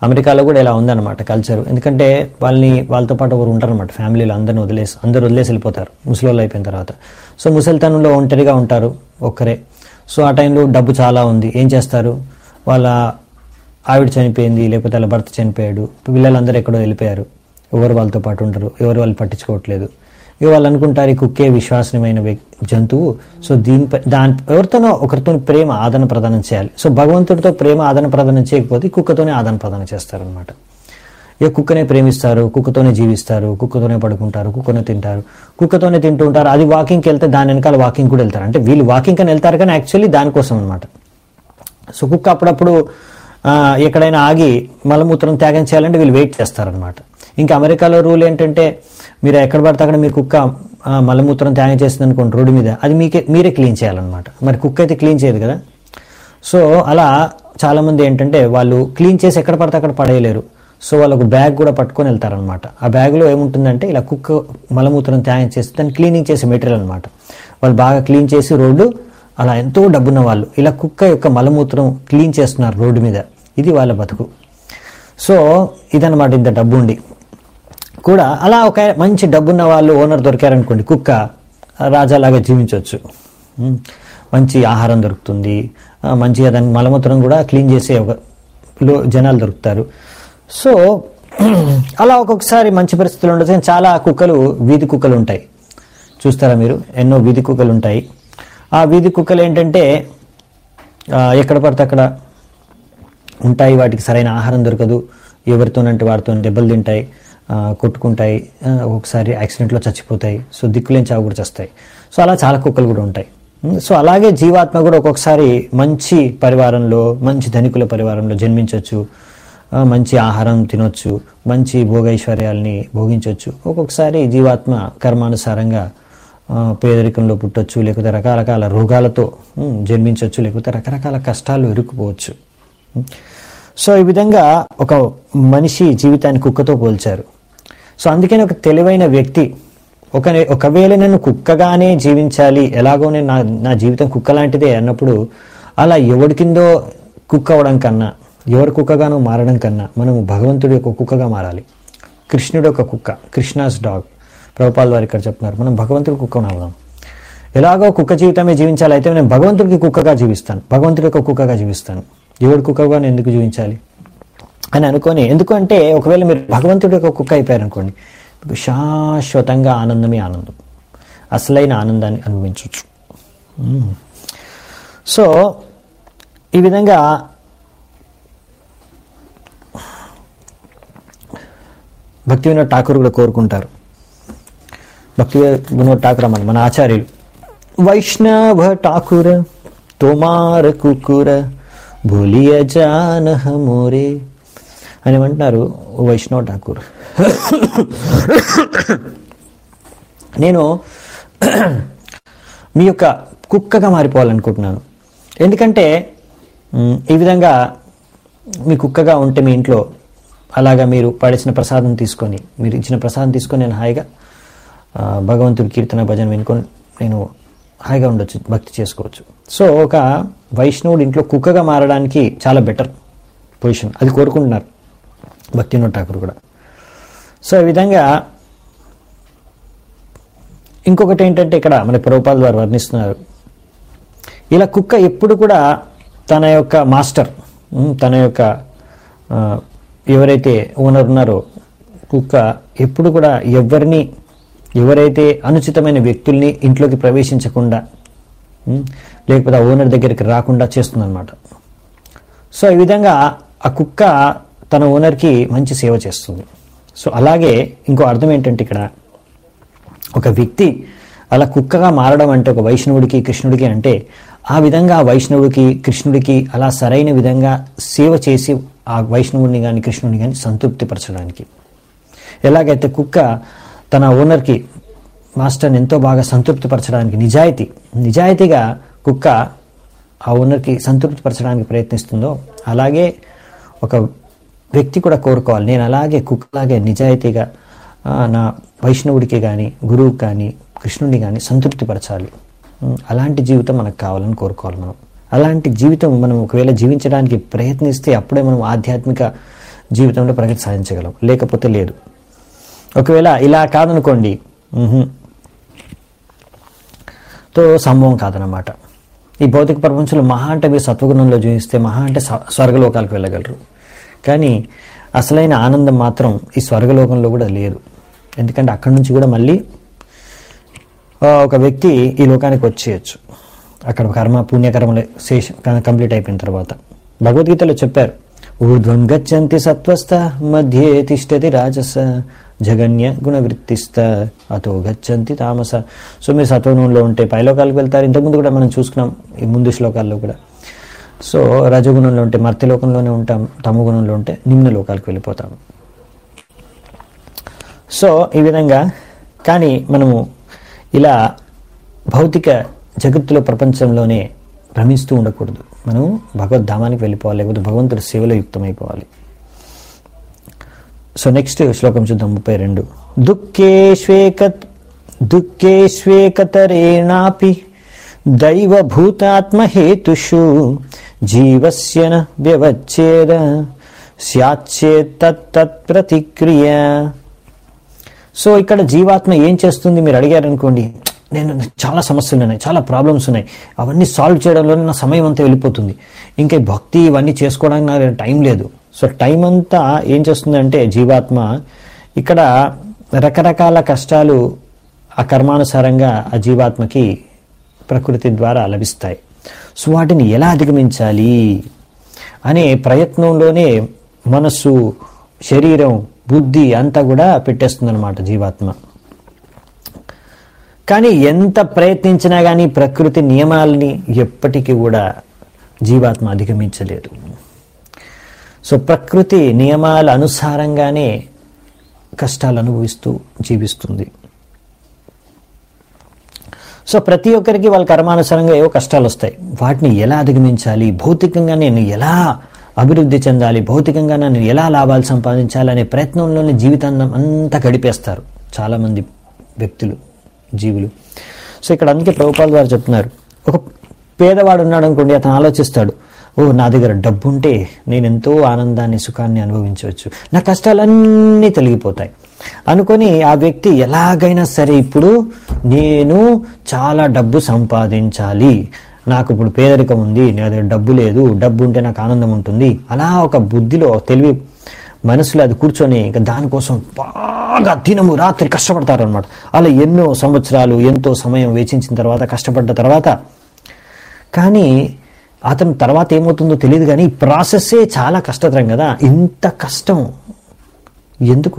అమెరికాలో కూడా ఇలా ఉందన్నమాట కల్చర్ ఎందుకంటే వాళ్ళని వాళ్ళతో పాటు ఒకరు ఉంటారన్నమాట ఫ్యామిలీలో అందరిని వదిలేసి అందరు వదిలేసి వెళ్ళిపోతారు ముసలోళ్ళు అయిపోయిన తర్వాత సో ముసలితనంలో ఒంటరిగా ఉంటారు ఒక్కరే సో ఆ టైంలో డబ్బు చాలా ఉంది ఏం చేస్తారు వాళ్ళ ఆవిడ చనిపోయింది లేకపోతే వాళ్ళ భర్త చనిపోయాడు పిల్లలందరూ ఎక్కడో వెళ్ళిపోయారు ఎవరు వాళ్ళతో పాటు ఉంటారు ఎవరు వాళ్ళు పట్టించుకోవట్లేదు ఇక వాళ్ళు అనుకుంటారు ఈ కుక్కే విశ్వాసనీయమైన వ్యక్- జంతువు సో దీనిపై దాని ఎవరితోనో ఒకరితో ప్రేమ ఆదరణ ప్రదానం చేయాలి సో భగవంతుడితో ప్రేమ ఆదరణ ప్రదానం చేయకపోతే ఈ కుక్కతోనే ఆదరణ ప్రదానం చేస్తారనమాట ఇక కుక్కనే ప్రేమిస్తారు కుక్కతోనే జీవిస్తారు కుక్కతోనే పడుకుంటారు కుక్కనే తింటారు కుక్కతోనే తింటూ ఉంటారు అది వాకింగ్కి వెళ్తే దాని వెనకాల వాకింగ్ కూడా వెళ్తారు అంటే వీళ్ళు వాకింగ్ అని వెళ్తారు కానీ యాక్చువల్లీ దానికోసం అనమాట సో కుక్క అప్పుడప్పుడు ఆ, ఎక్కడైనా ఆగి మలమూత్రం త్యాగం చేయాలంటే వీళ్ళు వెయిట్ చేస్తారనమాట ఇంకా అమెరికాలో రూల్ ఏంటంటే మీరు ఎక్కడ పడితే అక్కడ మీ కుక్క ఆ, మలమూత్రం త్యాగం చేస్తుంది అనుకోండి రోడ్డు మీద అది మీకే మీరే క్లీన్ చేయాలన్నమాట మరి కుక్క అయితే క్లీన్ చేయదు కదా సో అలా చాలామంది ఏంటంటే వాళ్ళు క్లీన్ చేసి ఎక్కడ పడితే అక్కడ పడేయలేరు సో వాళ్ళు ఒక బ్యాగ్ కూడా పట్టుకొని వెళ్తారనమాట ఆ బ్యాగ్లో ఏముంటుందంటే ఇలా కుక్క మలమూత్రం త్యాగం చేసి దాన్ని క్లీనింగ్ చేసే మెటీరియల్ అనమాట వాళ్ళు బాగా క్లీన్ చేసి రోడ్డు అలా ఎంతో డబ్బున్న వాళ్ళు ఇలా కుక్క యొక్క మలమూత్రం క్లీన్ చేస్తున్నారు రోడ్డు మీద ఇది వాళ్ళ బతుకు సో ఇదన్నమాట ఇంత డబ్బు ఉండి కూడా అలా ఒక మంచి డబ్బున్న వాళ్ళు ఓనర్ దొరికారనుకోండి కుక్క రాజాలాగా జీవించవచ్చు ఉమ్, మంచి ఆహారం దొరుకుతుంది ఆ, మంచిగా దాని మలమూత్రం కూడా క్లీన్ చేసే ఒక లో జనాలు దొరుకుతారు సో అలా ఒక్కొక్కసారి మంచి పరిస్థితులు ఉండదు కానీ చాలా కుక్కలు వీధి కుక్కలు ఉంటాయి చూస్తారా మీరు ఎన్నో వీధి కుక్కలు ఉంటాయి ఆ వీధి కుక్కలు ఏంటంటే ఆ, ఎక్కడ పడితే అక్కడ ఉంటాయి వాటికి సరైన ఆహారం దొరకదు ఎవరితోనంటే వారితో దెబ్బలు తింటాయి ఆ, కొట్టుకుంటాయి ఆ, ఒకసారి యాక్సిడెంట్లో చచ్చిపోతాయి సో దిక్కులేని చావు కూడా చేస్తాయి సో అలా చాలా కుక్కలు కూడా ఉంటాయి ఉమ్, సో అలాగే జీవాత్మ కూడా ఒక్కొక్కసారి మంచి పరివారంలో మంచి ధనికుల పరివారంలో జన్మించవచ్చు ఆ, మంచి ఆహారం తినొచ్చు మంచి భోగైశ్వర్యాల్ని భోగించవచ్చు ఒక్కొక్కసారి జీవాత్మ కర్మానుసారంగా ఆ, పేదరికంలో పుట్టొచ్చు లేకపోతే రకరకాల రోగాలతో ఉమ్, జన్మించవచ్చు లేకపోతే రకరకాల కష్టాలు ఇరుక్కుపోవచ్చు ఉమ్. సో ఈ విధంగా ఒక మనిషి జీవితాన్ని కుక్కతో పోల్చారు సో అందుకని ఒక తెలివైన వ్యక్తి ఒక ఒకవేళ నేను కుక్కగానే జీవించాలి ఎలాగో నేను నా నా జీవితం కుక్క లాంటిదే అన్నప్పుడు అలా ఎవడి కిందో కుక్క అవడం కన్నా ఎవరి కుక్కగానో మారడం కన్నా మనము భగవంతుడి యొక్క కుక్కగా మారాలి కృష్ణుడు ఒక కుక్క కృష్ణాస్ డాగ్ ప్రభుపాల్ వారు ఇక్కడ చెప్తున్నారు మనం భగవంతుడి కుక్కను అవుదాం ఎలాగో కుక్క జీవితమే జీవించాలి అయితే నేను భగవంతుడికి కుక్కగా జీవిస్తాను భగవంతుడి యొక్క కుక్కగా జీవిస్తాను ఎవడు కుక్కగా నేను ఎందుకు జీవించాలి అని అనుకొని ఎందుకంటే ఒకవేళ మీరు భగవంతుడి యొక్క కుక్క అయిపోయారనుకోండి మీకు శాశ్వతంగా ఆనందమే ఆనందం అసలైన ఆనందాన్ని అనుభవించవచ్చు మ్మ్. సో ఈ విధంగా భక్తి వినోద్ ఠాకూర్ కూడా కోరుకుంటారు భక్తి వినోద్ ఠాకూర్ అన్నమాట మన ఆచార్యులు వైష్ణవ ఠాకూర తోమార కుకుర భూలియ జానహ మోరే అని అంటున్నారు వైష్ణవ్ ఠాకూర్ నేను మీ యొక్క కుక్కగా మారిపోవాలనుకుంటున్నాను ఎందుకంటే మ్, ఈ విధంగా మీ కుక్కగా ఉంటే మీ ఇంట్లో అలాగా మీరు పడేసిన ప్రసాదం తీసుకొని మీరు ఇచ్చిన ప్రసాదం తీసుకొని నేను హాయిగా ఆ, భగవంతుడి కీర్తన భజన వినుకొని నేను హాయిగా ఉండొచ్చు భక్తి చేసుకోవచ్చు సో ఒక వైష్ణవుడు ఇంట్లో కుక్కగా మారడానికి చాలా బెటర్ పొజిషన్ అది కోరుకుంటున్నారు భక్తినోడ్ ఠాకూర్ కూడా సో ఈ విధంగా ఇంకొకటి ఏంటంటే ఇక్కడ మన ప్రభుపాల్ వారు వర్ణిస్తున్నారు ఇలా కుక్క ఎప్పుడు కూడా తన యొక్క మాస్టర్ ఉమ్, తన యొక్క ఆ, ఎవరైతే ఓనర్ ఉన్నారో కుక్క ఎప్పుడు కూడా ఎవరిని ఎవరైతే అనుచితమైన వ్యక్తుల్ని ఇంట్లోకి ప్రవేశించకుండా ఉమ్, లేకపోతే ఆ ఓనర్ దగ్గరికి రాకుండా చేస్తుందన్నమాట సో ఈ విధంగా ఆ కుక్క తన ఓనర్కి మంచి సేవ చేస్తుంది సో అలాగే ఇంకో అర్థం ఏంటంటే ఇక్కడ ఒక వ్యక్తి అలా కుక్కగా మారడం అంటే ఒక వైష్ణవుడికి కృష్ణుడికి అంటే ఆ విధంగా ఆ వైష్ణవుడికి కృష్ణుడికి అలా సరైన విధంగా సేవ చేసి ఆ వైష్ణవుడిని కానీ కృష్ణుడిని కానీ సంతృప్తిపరచడానికి ఎలాగైతే కుక్క తన ఓనర్కి మాస్టర్ని ఎంతో బాగా సంతృప్తిపరచడానికి నిజాయితీ నిజాయితీగా కుక్క ఆ ఓనర్కి సంతృప్తిపరచడానికి ప్రయత్నిస్తుందో అలాగే ఒక వ్యక్తి కూడా కోరుకోవాలి నేను అలాగే కుక్కలాగే నిజాయితీగా ఆ, నా వైష్ణవుడికి కానీ గురువుకి కానీ కృష్ణుడిని కానీ సంతృప్తిపరచాలి ఉం, అలాంటి జీవితం మనకు కావాలని కోరుకోవాలి మనం అలాంటి జీవితం మనం ఒకవేళ జీవించడానికి ప్రయత్నిస్తే అప్పుడే మనం ఆధ్యాత్మిక జీవితంలో ప్రగతి సాధించగలం లేకపోతే లేదు ఒకవేళ ఇలా కాదనుకోండి మ్హూ. తో సంభవం కాదనమాట ఈ భౌతిక ప్రపంచంలో మహా అంటే మీరు సత్వగుణంలో జీవిస్తే మహా అంటే స్వ- స్వర్గలోకాలకు వెళ్ళగలరు కానీ అసలైన ఆనందం మాత్రం ఈ స్వర్గలోకంలో కూడా లేదు ఎందుకంటే అక్కడి నుంచి కూడా మళ్ళీ ఆ, ఒక వ్యక్తి ఈ లోకానికి వచ్చేయచ్చు అక్కడ కర్మ పుణ్యకర్మలు శేషం కంప్లీట్ అయిపోయిన తర్వాత భగవద్గీతలో చెప్పారు ఊర్ధ్వం గచ్చంతి సత్వస్థ మధ్యే తిష్టతి రాజస జగన్య గుణవృత్తిస్త అతో గచ్చంతి తామస సో మీరు సత్వగుణంలో ఉంటే పైలోకాలకు వెళ్తారు ఇంతకుముందు కూడా మనం చూసుకున్నాం ఈ ముందు శ్లోకాల్లో కూడా సో రజగుణంలో ఉంటే మర్త్యలోకంలోనే ఉంటాం తమగుణంలో ఉంటే నిమ్న లోకాలకు వెళ్ళిపోతాం సో ఈ విధంగా కానీ మనము ఇలా భౌతిక జగత్తులో ప్రపంచంలోనే భ్రమిస్తూ ఉండకూడదు మనం భగవద్ధామానికి వెళ్ళిపోవాలి లేకపోతే భగవంతుడి సేవలో యుక్తమైపోవాలి సో నెక్స్ట్ శ్లోకం చూద్దాం ముప్పై రెండు దుఃఖేష్వేక దుఃఖేష్వేకతరేణాపి దైవభూతాత్మహేతుషు జీవస్య న వ్యవచ్ఛేద స్యాచ్చేతత్ ప్రతిక్రియ సో ఇక్కడ జీవాత్మ ఏం చేస్తుంది మీరు అడిగారనుకోండి నేను చాలా సమస్యలు ఉన్నాయి చాలా ప్రాబ్లమ్స్ ఉన్నాయి అవన్నీ సాల్వ్ చేయడంలో నా సమయం అంతా వెళ్ళిపోతుంది ఇంకా ఈ భక్తి ఇవన్నీ చేసుకోవడానికి నాకు టైం లేదు సో టైం అంతా ఏం చేస్తుందంటే జీవాత్మ ఇక్కడ రకరకాల కష్టాలు ఆ కర్మానుసారంగా ఆ జీవాత్మకి ప్రకృతి ద్వారా లభిస్తాయి సో వాటిని ఎలా అధిగమించాలి అనే ప్రయత్నంలోనే మనస్సు శరీరం బుద్ధి అంతా కూడా పెట్టేస్తుందన్నమాట జీవాత్మ కానీ ఎంత ప్రయత్నించినా కానీ ప్రకృతి నియమాలని ఎప్పటికీ కూడా జీవాత్మ అధిగమించలేదు సో ప్రకృతి నియమాల అనుసారంగానే కష్టాలు అనుభవిస్తూ జీవిస్తుంది సో ప్రతి ఒక్కరికి వాళ్ళ కర్మానుసారంగా ఏవో కష్టాలు వస్తాయి వాటిని ఎలా అధిగమించాలి భౌతికంగా నేను ఎలా అభివృద్ధి చెందాలి భౌతికంగా నేను ఎలా లాభాలు సంపాదించాలి అనే ప్రయత్నంలోనే జీవితాన్ని అంతా గడిపేస్తారు చాలామంది వ్యక్తులు జీవులు సో ఇక్కడ అందుకే ప్రభుపాల్ గారు చెప్తున్నారు ఒక పేదవాడు ఉన్నాడు అనుకోండి అతను ఆలోచిస్తాడు ఓ నా దగ్గర డబ్బు ఉంటే నేను ఎంతో ఆనందాన్ని సుఖాన్ని అనుభవించవచ్చు నా కష్టాలన్నీ తొలగిపోతాయి అనుకొని ఆ వ్యక్తి ఎలాగైనా సరే ఇప్పుడు నేను చాలా డబ్బు సంపాదించాలి నాకు ఇప్పుడు పేదరికం ఉంది నా దగ్గర డబ్బు లేదు డబ్బు ఉంటే నాకు ఆనందం ఉంటుంది అలా ఒక బుద్ధిలో తెలివి మనసులో అది కూర్చొని ఇంకా దానికోసం బాగా దినము రాత్రి కష్టపడతారు అనమాట అలా ఎన్నో సంవత్సరాలు ఎంతో సమయం వేచించిన తర్వాత కష్టపడ్డ తర్వాత కానీ అతను తర్వాత ఏమవుతుందో తెలియదు కానీ ఈ ప్రాసెస్సే చాలా కష్టతరం కదా ఇంత కష్టం ఎందుకు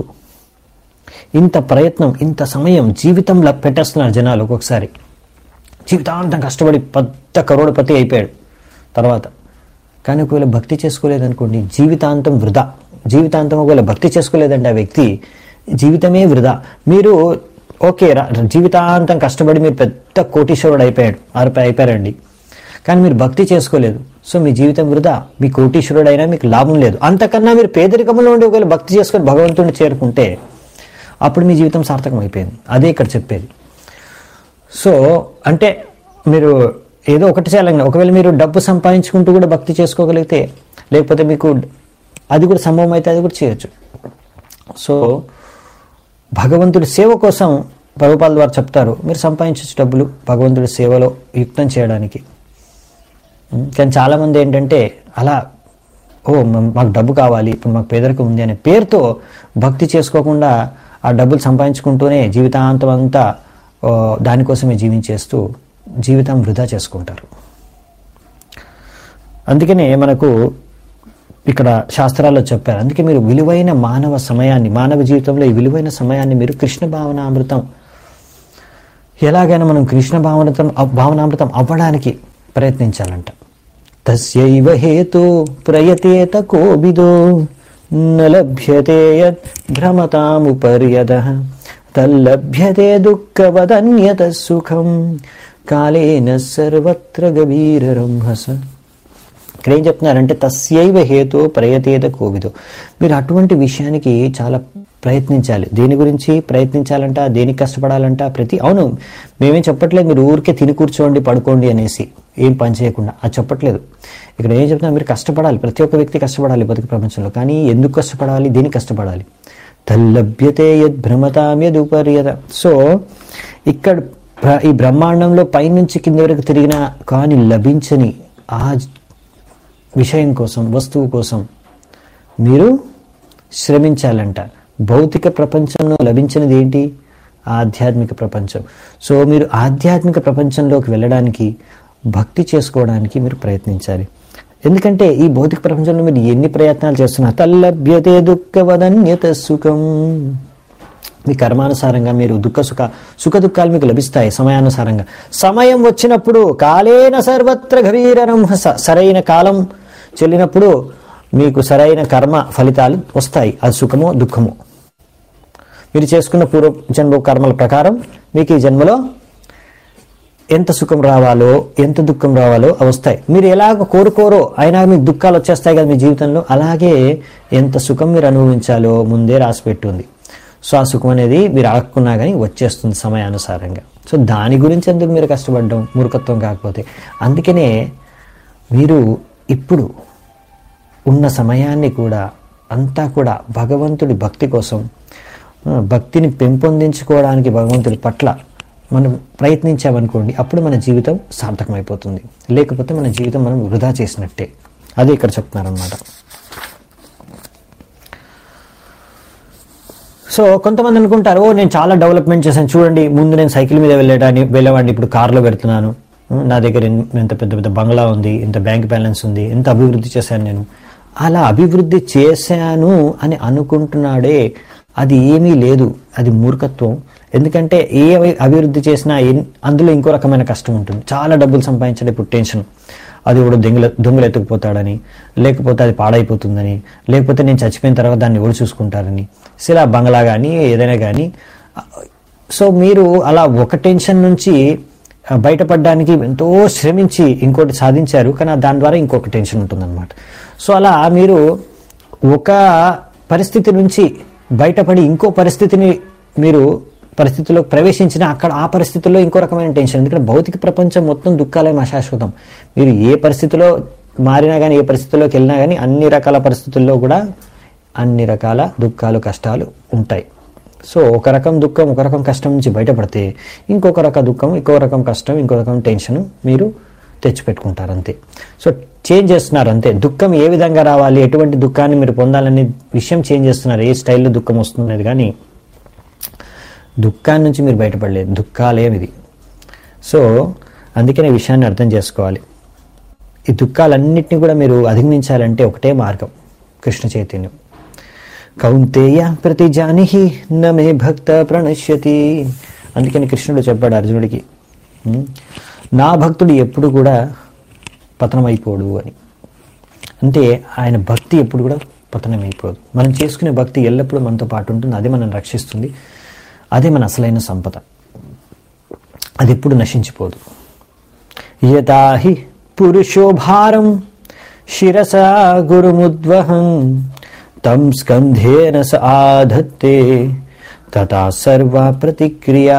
ఇంత ప్రయత్నం ఇంత సమయం జీవితంలో పెట్టేస్తున్నారు జనాలు ఒక్కొక్కసారి జీవితాంతం కష్టపడి పెద్ద కరోడపతి అయిపోయాడు తర్వాత కానీ ఒకవేళ భక్తి చేసుకోలేదనుకోండి జీవితాంతం వృధా జీవితాంతం ఒకవేళ భక్తి చేసుకోలేదంటే ఆ వ్యక్తి జీవితమే వృధా మీరు ఓకే రా- జీవితాంతం కష్టపడి మీరు పెద్ద కోటీశ్వరుడు అయిపోయాడు ఆరుపై అయిపోయారండి కానీ మీరు భక్తి చేసుకోలేదు సో మీ జీవితం వృధా మీ కోటీశ్వరుడు అయినా మీకు లాభం లేదు అంతకన్నా మీరు పేదరికంలో ఉండి ఒకవేళ భక్తి చేసుకొని భగవంతుడిని చేరుకుంటే అప్పుడు మీ జీవితం సార్థకం అయిపోయింది అదే ఇక్కడ చెప్పేది సో అంటే మీరు ఏదో ఒకటి చేయాలని ఒకవేళ మీరు డబ్బు సంపాదించుకుంటూ కూడా భక్తి చేసుకోగలిగితే లేకపోతే మీకు అది కూడా సంభవం అయితే అది కూడా చేయొచ్చు సో భగవంతుడి సేవ కోసం ప్రభుపాల ద్వారా చెప్తారు మీరు సంపాదించవచ్చు డబ్బులు భగవంతుడి సేవలో యుక్తం చేయడానికి ఉం, కానీ చాలామంది ఏంటంటే అలా ఓ మ- మాకు డబ్బు కావాలి ఇప్పుడు మాకు పేదరికం ఉంది అనే పేరుతో భక్తి చేసుకోకుండా ఆ డబ్బులు సంపాదించుకుంటూనే జీవితాంతం అంతా ఓ, దానికోసమే జీవించేస్తూ జీవితం వృధా చేసుకుంటారు అందుకనే మనకు ఇక్కడ శాస్త్రాల్లో చెప్పారు అందుకే మీరు విలువైన మానవ సమయాన్ని మానవ జీవితంలో ఈ విలువైన సమయాన్ని మీరు కృష్ణ భావనామృతం ఎలాగైనా మనం కృష్ణ భావనతం భావనామృతం అవ్వడానికి ప్రయత్నించాలంట తస్యైవ హేతు ప్రయతేత కోవిదో న లభ్యతే యద్ భ్రమతాముపర్యద తల్లభ్యతే దుఃఖవదన్యత సుఖం కాలేన సర్వత్ర గభీరరంహస ఇక్కడ ఏం చెప్తున్నారంటే తస్యైవ హేతు ప్రయతేత కోవిదో మీరు అటువంటి విషయానికి చాలా ప్రయత్నించాలి దేని గురించి ప్రయత్నించాలంట దేనికి కష్టపడాలంట ప్రతి అవును మేమేం చెప్పట్లేదు మీరు ఊరికే తిని కూర్చోండి పడుకోండి అనేసి ఏం పని చేయకుండా అది చెప్పట్లేదు ఇక్కడ ఏం చెప్తున్నా మీరు కష్టపడాలి ప్రతి ఒక్క వ్యక్తి కష్టపడాలి బతుకు ప్రపంచంలో కానీ ఎందుకు కష్టపడాలి దేనికి కష్టపడాలి తల్లభ్యతే యద్ భ్రమతాం యదుపర్యత సో ఇక్కడ ప్ర- ఈ బ్రహ్మాండంలో పైనుంచి కింద వరకు తిరిగినా కానీ లభించని ఆ విషయం కోసం వస్తువు కోసం మీరు శ్రమించాలంట భౌతిక ప్రపంచంలో లభించినది ఏంటి ఆధ్యాత్మిక ప్రపంచం సో మీరు ఆధ్యాత్మిక ప్రపంచంలోకి వెళ్ళడానికి భక్తి చేసుకోవడానికి మీరు ప్రయత్నించాలి ఎందుకంటే ఈ భౌతిక ప్రపంచంలో మీరు ఎన్ని ప్రయత్నాలు చేస్తున్నారు తల్లభ్యతే దుఃఖవదన్యత సుఖం మీ కర్మానుసారంగా మీరు దుఃఖ సుఖ సుఖ దుఃఖాలు మీకు లభిస్తాయి సమయానుసారంగా సమయం వచ్చినప్పుడు కాలేన సర్వత్ర గభీరనం స- సరైన కాలం చెల్లినప్పుడు మీకు సరైన కర్మ ఫలితాలు వస్తాయి అది సుఖమో దుఃఖమో మీరు చేసుకున్న పూర్వ జన్మ కర్మల ప్రకారం మీకు ఈ జన్మలో ఎంత సుఖం రావాలో ఎంత దుఃఖం రావాలో అవి వస్తాయి మీరు ఎలాగ కోరుకోరో అయినా మీకు దుఃఖాలు వచ్చేస్తాయి కదా మీ జీవితంలో అలాగే ఎంత సుఖం మీరు అనుభవించాలో ముందే రాసి పెట్టుంది సో ఆ సుఖం అనేది మీరు ఆక్కున్నా కానీ వచ్చేస్తుంది సమయానుసారంగా సో దాని గురించి ఎందుకు మీరు కష్టపడడం మూర్ఖత్వం కాకపోతే అందుకనే మీరు ఇప్పుడు ఉన్న సమయాన్ని కూడా అంతా కూడా భగవంతుడి భక్తి కోసం ఆ, భక్తిని పెంపొందించుకోవడానికి భగవంతుడి పట్ల మనం ప్రయత్నించామనుకోండి అప్పుడు మన జీవితం సార్థకమైపోతుంది లేకపోతే మన జీవితం మనం వృధా చేసినట్టే అదే ఇక్కడ చెప్తున్నారనమాట సో కొంతమంది అనుకుంటారు ఓ నేను చాలా డెవలప్మెంట్ చేశాను చూడండి ముందు నేను సైకిల్ మీద వెళ్ళేటాన్ని వెళ్ళేవాడిని ఇప్పుడు కార్లో పెడుతున్నాను నా దగ్గర ఎన్- ఎంత పెద్ద పెద్ద బంగ్లా ఉంది ఇంత బ్యాంక్ బ్యాలెన్స్ ఉంది ఎంత అభివృద్ధి చేశాను నేను అలా అభివృద్ధి చేశాను అని అనుకుంటున్నాడే అది ఏమీ లేదు అది మూర్ఖత్వం ఎందుకంటే ఏ అభి- అభివృద్ధి చేసినా ఎన్- అందులో ఇంకో రకమైన కష్టం ఉంటుంది చాలా డబ్బులు సంపాదించడం ఇప్పుడు టెన్షన్ అది కూడా దొంగల దొంగలు ఎత్తుకుపోతాడని లేకపోతే అది పాడైపోతుందని లేకపోతే నేను చచ్చిపోయిన తర్వాత దాన్ని ఎవరు చూసుకుంటారని సిలా బంగ్లా కానీ ఏదైనా కానీ సో మీరు అలా ఒక టెన్షన్ నుంచి ఆ, బయటపడడానికి ఎంతో శ్రమించి ఇంకోటి సాధించారు కానీ దాని ద్వారా ఇంకొక టెన్షన్ ఉంటుందన్నమాట సో అలా మీరు ఒక పరిస్థితి నుంచి బయటపడి ఇంకో పరిస్థితిని మీరు పరిస్థితిలో ప్రవేశించిన అక్కడ ఆ పరిస్థితుల్లో ఇంకో రకమైన టెన్షన్ ఎందుకంటే భౌతిక ప్రపంచం మొత్తం దుఃఖాలే అశాశ్వతం మీరు ఏ పరిస్థితిలో మారినా కానీ ఏ పరిస్థితిలోకి వెళ్ళినా కానీ అన్ని రకాల పరిస్థితుల్లో కూడా అన్ని రకాల దుఃఖాలు కష్టాలు ఉంటాయి సో ఒక రకం దుఃఖం ఒక రకం కష్టం నుంచి బయటపడితే ఇంకొక రకం దుఃఖం ఇంకో రకం కష్టం ఇంకో రకం టెన్షన్ మీరు తెచ్చిపెట్టుకుంటారు అంతే సో చేంజ్ చేస్తున్నారు అంతే దుఃఖం ఏ విధంగా రావాలి ఎటువంటి దుఃఖాన్ని మీరు పొందాలనే విషయం చేంజ్ చేస్తున్నారు ఏ స్టైల్లో దుఃఖం వస్తున్నది కానీ దుఃఖాన్ని నుంచి మీరు బయటపడలేదు దుఃఖాలేమిది సో అందుకనే ఈ విషయాన్ని అర్థం చేసుకోవాలి ఈ దుఃఖాలన్నింటినీ కూడా మీరు అధిగమించాలంటే ఒకటే మార్గం కృష్ణ చైతన్యం కౌంతేయ ప్రతి జానిహి నమే భక్త ప్రణశ్యతి అందుకని కృష్ణుడు చెప్పాడు అర్జునుడికి ఉం? నా భక్తుడు ఎప్పుడు కూడా పతనమైపోడు అని అంటే ఆయన భక్తి ఎప్పుడు కూడా పతనమైపోదు మనం చేసుకునే భక్తి ఎల్లప్పుడూ మనతో పాటు ఉంటుంది అదే మనం రక్షిస్తుంది అదే మన అసలైన సంపద అది ఎప్పుడు నశించిపోదు యథాహి పురుషో భారం శిరసా గురుముద్వహం తం స్కంధేన స ఆధత్తే తథా సర్వ ప్రతిక్రియా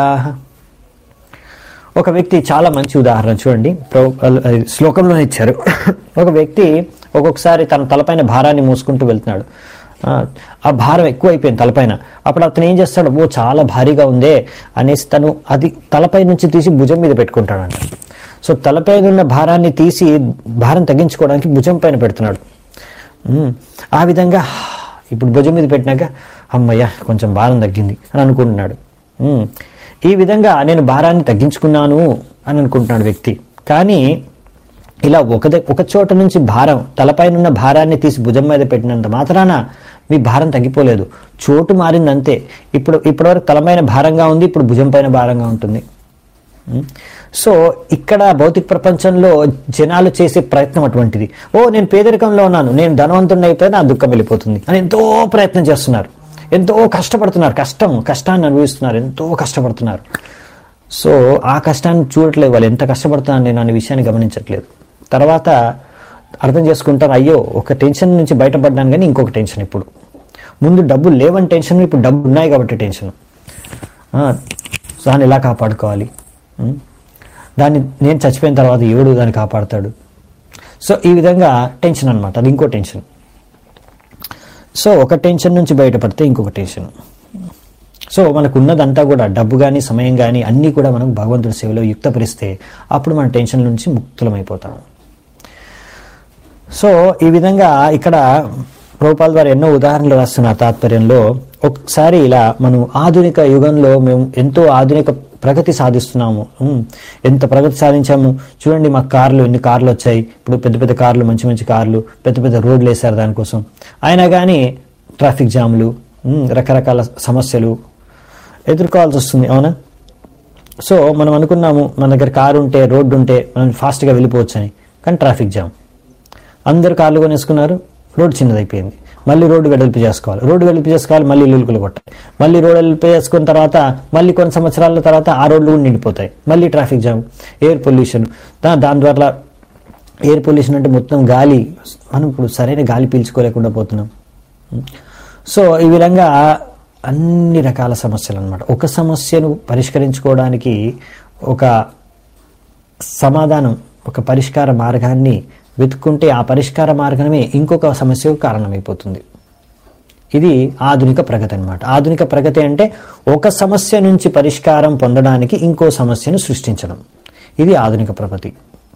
ఒక వ్యక్తి చాలా మంచి ఉదాహరణ చూడండి ప్ర- అది శ్లోకంలో ఇచ్చారు ఒక వ్యక్తి ఒక్కొక్కసారి తన తలపైన భారాన్ని మోసుకుంటూ వెళ్తున్నాడు ఆ, ఆ భారం ఎక్కువ అయిపోయింది తలపైన అప్పుడు అతను ఏం చేస్తాడు ఓ చాలా భారీగా ఉందే అనేసి తను అది తలపై నుంచి తీసి భుజం మీద పెట్టుకుంటాడంట సో తలపై ఉన్న భారాన్ని తీసి భారం తగ్గించుకోవడానికి భుజం పైన పెడుతున్నాడు ఉమ్, ఆ విధంగా ఇప్పుడు భుజం మీద పెట్టినాక అమ్మయ్య కొంచెం భారం తగ్గింది అని అనుకుంటున్నాడు ఉమ్, ఈ విధంగా నేను భారాన్ని తగ్గించుకున్నాను అని అనుకుంటున్నాడు వ్యక్తి కానీ ఇలా ఒక ద- ఒక చోట నుంచి భారం తలపైన ఉన్న భారాన్ని తీసి భుజం మీద పెట్టినంత మాత్రాన మీ భారం తగ్గిపోలేదు చోటు మారిందంతే ఇప్పుడు ఇప్పటివరకు తలపైన భారంగా ఉంది ఇప్పుడు భుజం పైన భారంగా ఉంటుంది ఉం? సో ఇక్కడ భౌతిక ప్రపంచంలో జనాలు చేసే ప్రయత్నం అటువంటిది ఓ నేను పేదరికంలో ఉన్నాను నేను ధనవంతుడిని అయిపోయి నా దుఃఖం వెళ్ళిపోతుంది అని ఎంతో ప్రయత్నం చేస్తున్నారు ఎంతో కష్టపడుతున్నారు కష్టం కష్టాన్ని అనుభవిస్తున్నారు ఎంతో కష్టపడుతున్నారు సో ఆ కష్టాన్ని చూడట్లేదు వాళ్ళు ఎంత కష్టపడుతున్నారు నేను అనే విషయాన్ని గమనించట్లేదు తర్వాత అర్థం చేసుకుంటారు అయ్యో ఒక టెన్షన్ నుంచి బయటపడ్డాను కానీ ఇంకొక టెన్షన్ ఇప్పుడు ముందు డబ్బులు లేవని టెన్షన్ ఇప్పుడు డబ్బులు ఉన్నాయి కాబట్టి టెన్షన్ ఆ, సో దాన్ని ఎలా కాపాడుకోవాలి ఉం? దాన్ని నేను చచ్చిపోయిన తర్వాత ఎవడు దాన్ని కాపాడుతాడు సో ఈ విధంగా టెన్షన్ అనమాట అది ఇంకో టెన్షన్ సో ఒక టెన్షన్ నుంచి బయటపడితే ఇంకొక టెన్షన్ సో మనకు ఉన్నదంతా కూడా డబ్బు కానీ సమయం కానీ అన్నీ కూడా మనం భగవంతుడి సేవలో యుక్తపరిస్తే అప్పుడు మన టెన్షన్ నుంచి ముక్తులమైపోతాం సో ఈ విధంగా ఇక్కడ రూపాల ద్వారా ఎన్నో ఉదాహరణలు రాస్తున్న తాత్పర్యంలో ఒకసారి ఇలా మనం ఆధునిక యుగంలో మేము ఎంతో ఆధునిక ప్రగతి సాధిస్తున్నాము ఉమ్, ఎంత ప్రగతి సాధించాము చూడండి మా కార్లు ఎన్ని కార్లు వచ్చాయి ఇప్పుడు పెద్ద పెద్ద కార్లు మంచి మంచి కార్లు పెద్ద పెద్ద రోడ్లు వేశారు దానికోసం అయినా కానీ ట్రాఫిక్ జామ్లు ఉమ్, రకరకాల సమస్యలు ఎదుర్కోవాల్సి వస్తుంది అవునా సో మనం అనుకున్నాము మన దగ్గర కారు ఉంటే రోడ్డు ఉంటే మనం ఫాస్ట్గా వెళ్ళిపోవచ్చు అని కానీ ట్రాఫిక్ జామ్ అందరు కార్లు కొనేసుకున్నారు రోడ్డు చిన్నదైపోయింది మళ్ళీ రోడ్డు వెడల్పు చేసుకోవాలి రోడ్డు వెడల్పు చేసుకోవాలి మళ్ళీ ఇల్లులు కొట్టాలి మళ్ళీ రోడ్డు వెడల్పు చేసుకున్న తర్వాత మళ్ళీ కొన్ని సంవత్సరాల తర్వాత ఆ రోడ్లు కూడా నిండిపోతాయి మళ్ళీ ట్రాఫిక్ జామ్ ఎయిర్ పొల్యూషన్ దా దాని ద్వారా ఎయిర్ పొల్యూషన్ అంటే మొత్తం గాలి మనం ఇప్పుడు సరైన గాలి పీల్చుకోలేకుండా పోతున్నాం సో ఈ విధంగా అన్ని రకాల సమస్యలు అనమాట ఒక సమస్యను పరిష్కరించుకోవడానికి ఒక సమాధానం ఒక పరిష్కార మార్గాన్ని వెతుక్కుంటే ఆ పరిష్కార మార్గమే ఇంకొక సమస్యకు కారణమైపోతుంది ఇది ఆధునిక ప్రగతి అన్నమాట ఆధునిక ప్రగతి అంటే ఒక సమస్య నుంచి పరిష్కారం పొందడానికి ఇంకో సమస్యను సృష్టించడం ఇది ఆధునిక ప్రగతి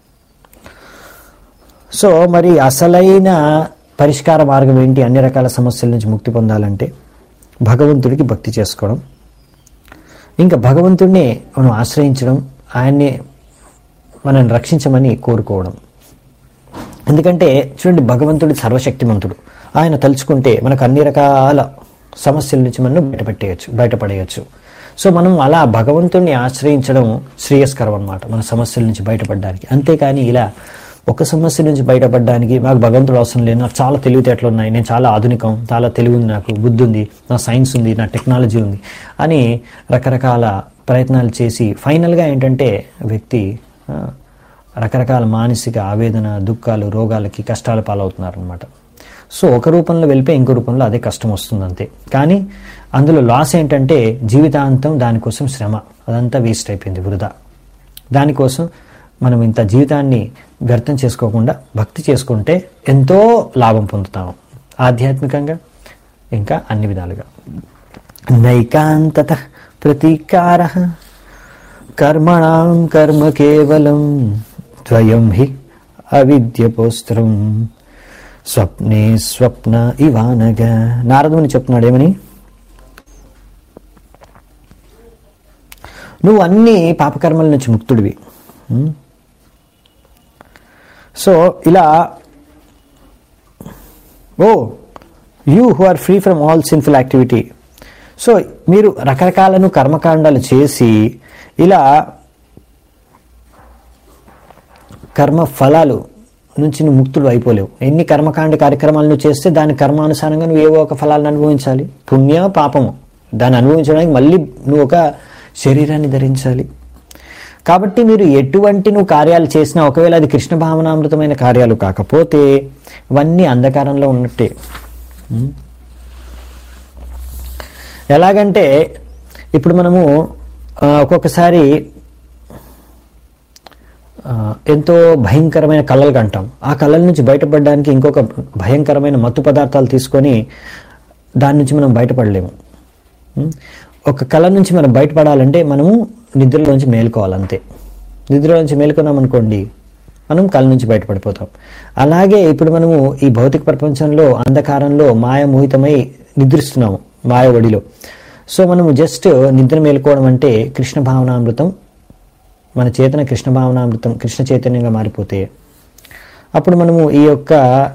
సో మరి అసలైన పరిష్కార మార్గం ఏంటి అన్ని రకాల సమస్యల నుంచి ముక్తి పొందాలంటే భగవంతుడికి భక్తి చేసుకోవడం ఇంకా భగవంతుడిని మనం ఆశ్రయించడం ఆయన్ని మనల్ని రక్షించమని కోరుకోవడం ఎందుకంటే చూడండి భగవంతుడి సర్వశక్తిమంతుడు ఆయన తలుచుకుంటే మనకు అన్ని రకాల సమస్యల నుంచి మనం బయటపెట్టేయచ్చు బయటపడేయచ్చు సో మనం అలా భగవంతుడిని ఆశ్రయించడం శ్రేయస్కరం అనమాట మన సమస్యల నుంచి బయటపడడానికి అంతేకాని ఇలా ఒక సమస్య నుంచి బయటపడడానికి మాకు భగవంతుడు అవసరం లేదు నాకు చాలా తెలివితేటలు ఉన్నాయి నేను చాలా ఆధునికం చాలా తెలివి ఉంది నాకు బుద్ధి ఉంది నా సైన్స్ ఉంది నా టెక్నాలజీ ఉంది అని రకరకాల ప్రయత్నాలు చేసి ఫైనల్గా ఏంటంటే వ్యక్తి ఆ, రకరకాల మానసిక ఆవేదన దుఃఖాలు రోగాలకి కష్టాల పాలవుతున్నారు అనమాట సో ఒక రూపంలో వెళ్ళిపోయి ఇంకో రూపంలో అదే కష్టం వస్తుంది అంతే కానీ అందులో లాస్ ఏంటంటే జీవితాంతం దానికోసం శ్రమ అదంతా వేస్ట్ అయిపోయింది వృధా దానికోసం మనం ఇంత జీవితాన్ని వ్యర్థం చేసుకోకుండా భక్తి చేసుకుంటే ఎంతో లాభం పొందుతాము ఆధ్యాత్మికంగా ఇంకా అన్ని విధాలుగా నైకాంతత ప్రతీకార కర్మణాం కర్మ కేవలం ద్వయం హి అవిద్యపోస్త్రం స్వప్నే స్వప్న ఇవానగా నారదుని చెప్తున్నాడు ఏమని నువ్వు అన్ని పాపకర్మల నుంచి ముక్తుడివి ఉం? సో ఇలా O you who are free from all sinful activity so మీరు రకరకాలను కర్మకాండాలు చేసి ఇలా కర్మ ఫలాలు నుంచి నువ్వు ముక్తుడు అయిపోలేవు ఎన్ని కర్మకాండ కార్యక్రమాలు నువ్వు చేస్తే దాని కర్మానుసారంగా నువ్వు ఏవో ఒక ఫలాలను అనుభవించాలి పుణ్య పాపము దాన్ని అనుభవించడానికి మళ్ళీ నువ్వు ఒక శరీరాన్ని ధరించాలి కాబట్టి మీరు ఎటువంటి నువ్వు కార్యాలు చేసినా ఒకవేళ అది కృష్ణ భావనామృతమైన కార్యాలు కాకపోతే ఇవన్నీ అంధకారంలో ఉన్నట్టే ఉం? ఎలాగంటే ఇప్పుడు మనము ఆ, ఒక్కొక్కసారి ఆ, ఎంతో భయంకరమైన కళలు కంటాం ఆ కళల నుంచి బయటపడడానికి ఇంకొక భయంకరమైన మత్తు పదార్థాలు తీసుకొని దాని నుంచి మనం బయటపడలేము ఉం? ఒక కళ నుంచి మనం బయటపడాలంటే మనము నిద్రలోంచి మేలుకోవాలి అంతే నిద్రలోంచి మేలుకున్నాం అనుకోండి మనం కళ నుంచి బయటపడిపోతాం అలాగే ఇప్పుడు మనము ఈ భౌతిక ప్రపంచంలో అంధకారంలో మాయమోహితమై నిద్రిస్తున్నాము మాయ ఒడిలో సో మనము జస్ట్ నిద్ర మేలుకోవడం అంటే కృష్ణ భావనామృతం మన చేతన కృష్ణ భావనామృతం కృష్ణ చైతన్యంగా మారిపోతే అప్పుడు మనము ఈ యొక్క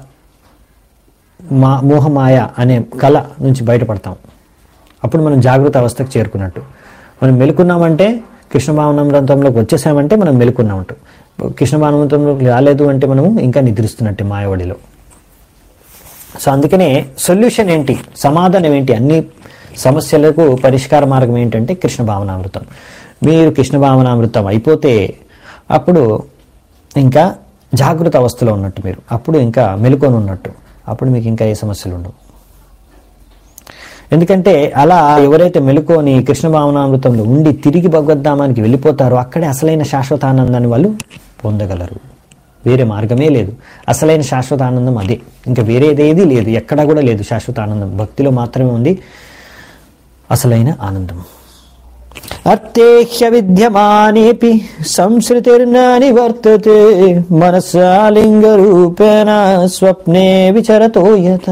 మా మోహమాయ అనే కళ నుంచి బయటపడతాం అప్పుడు మనం జాగ్రత్త అవస్థకు చేరుకున్నట్టు మనం మెలుకున్నామంటే కృష్ణ భావనామృతంలోకి వచ్చేసామంటే మనం మెలుకున్నామంటూ కృష్ణ భావనామృతంలోకి రాలేదు అంటే మనము ఇంకా నిద్రిస్తున్నట్టే మాయవడిలో సో అందుకనే సొల్యూషన్ ఏంటి సమాధానం ఏంటి అన్ని సమస్యలకు పరిష్కార మార్గం ఏంటంటే కృష్ణ భావనామృతం మీరు కృష్ణ భావనామృతం అయిపోతే అప్పుడు ఇంకా జాగృత అవస్థలో ఉన్నట్టు మీరు అప్పుడు ఇంకా మెలుకొని ఉన్నట్టు అప్పుడు మీకు ఇంకా ఏ సమస్యలు ఉండవు ఎందుకంటే అలా ఎవరైతే మెలుకొని కృష్ణ భావనామృతంలో ఉండి తిరిగి భగవద్ధామానికి వెళ్ళిపోతారో అక్కడే అసలైన శాశ్వత ఆనందాన్ని వాళ్ళు పొందగలరు వేరే మార్గమే లేదు అసలైన శాశ్వత ఆనందం అదే ఇంకా వేరేదేది లేదు ఎక్కడా కూడా లేదు శాశ్వత ఆనందం భక్తిలో మాత్రమే ఉంది అసలైన ఆనందం అర్థేహ్య విద్యమానేపి సంస్కృతిర్న నివర్తతే మనసాలింగ రూపేణ స్వప్నే విచరతో యథ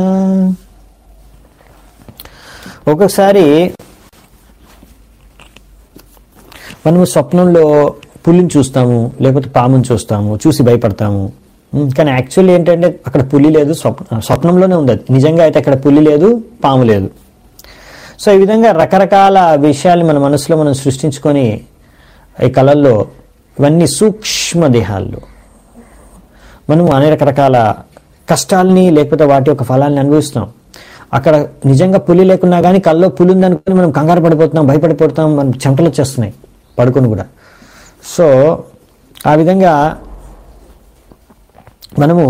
ఒక్కొక్కసారి మనము స్వప్నంలో పులిని చూస్తాము లేకపోతే పాముని చూస్తాము చూసి భయపడతాము ఉమ్, కానీ యాక్చువల్లీ ఏంటంటే అక్కడ పులి లేదు స్వప్న స్వప్నంలోనే ఉంది అది నిజంగా అయితే అక్కడ పులి లేదు పాము లేదు సో ఈ విధంగా రకరకాల విషయాలు మన మనసులో మనం సృష్టించుకొని ఈ కళల్లో ఇవన్నీ సూక్ష్మ దేహాల్లో మనము అనేక రకాల కష్టాలని లేకపోతే వాటి యొక్క ఫలాన్ని అనుభవిస్తున్నాం అక్కడ నిజంగా పులి లేకున్నా కానీ కల్లో పులి ఉందనుకుని మనం కంగారు పడిపోతున్నాం భయపడిపోతున్నాం మనం చెమటలు వచ్చేస్తున్నాయి పడుకొని కూడా సో ఆ విధంగా మనము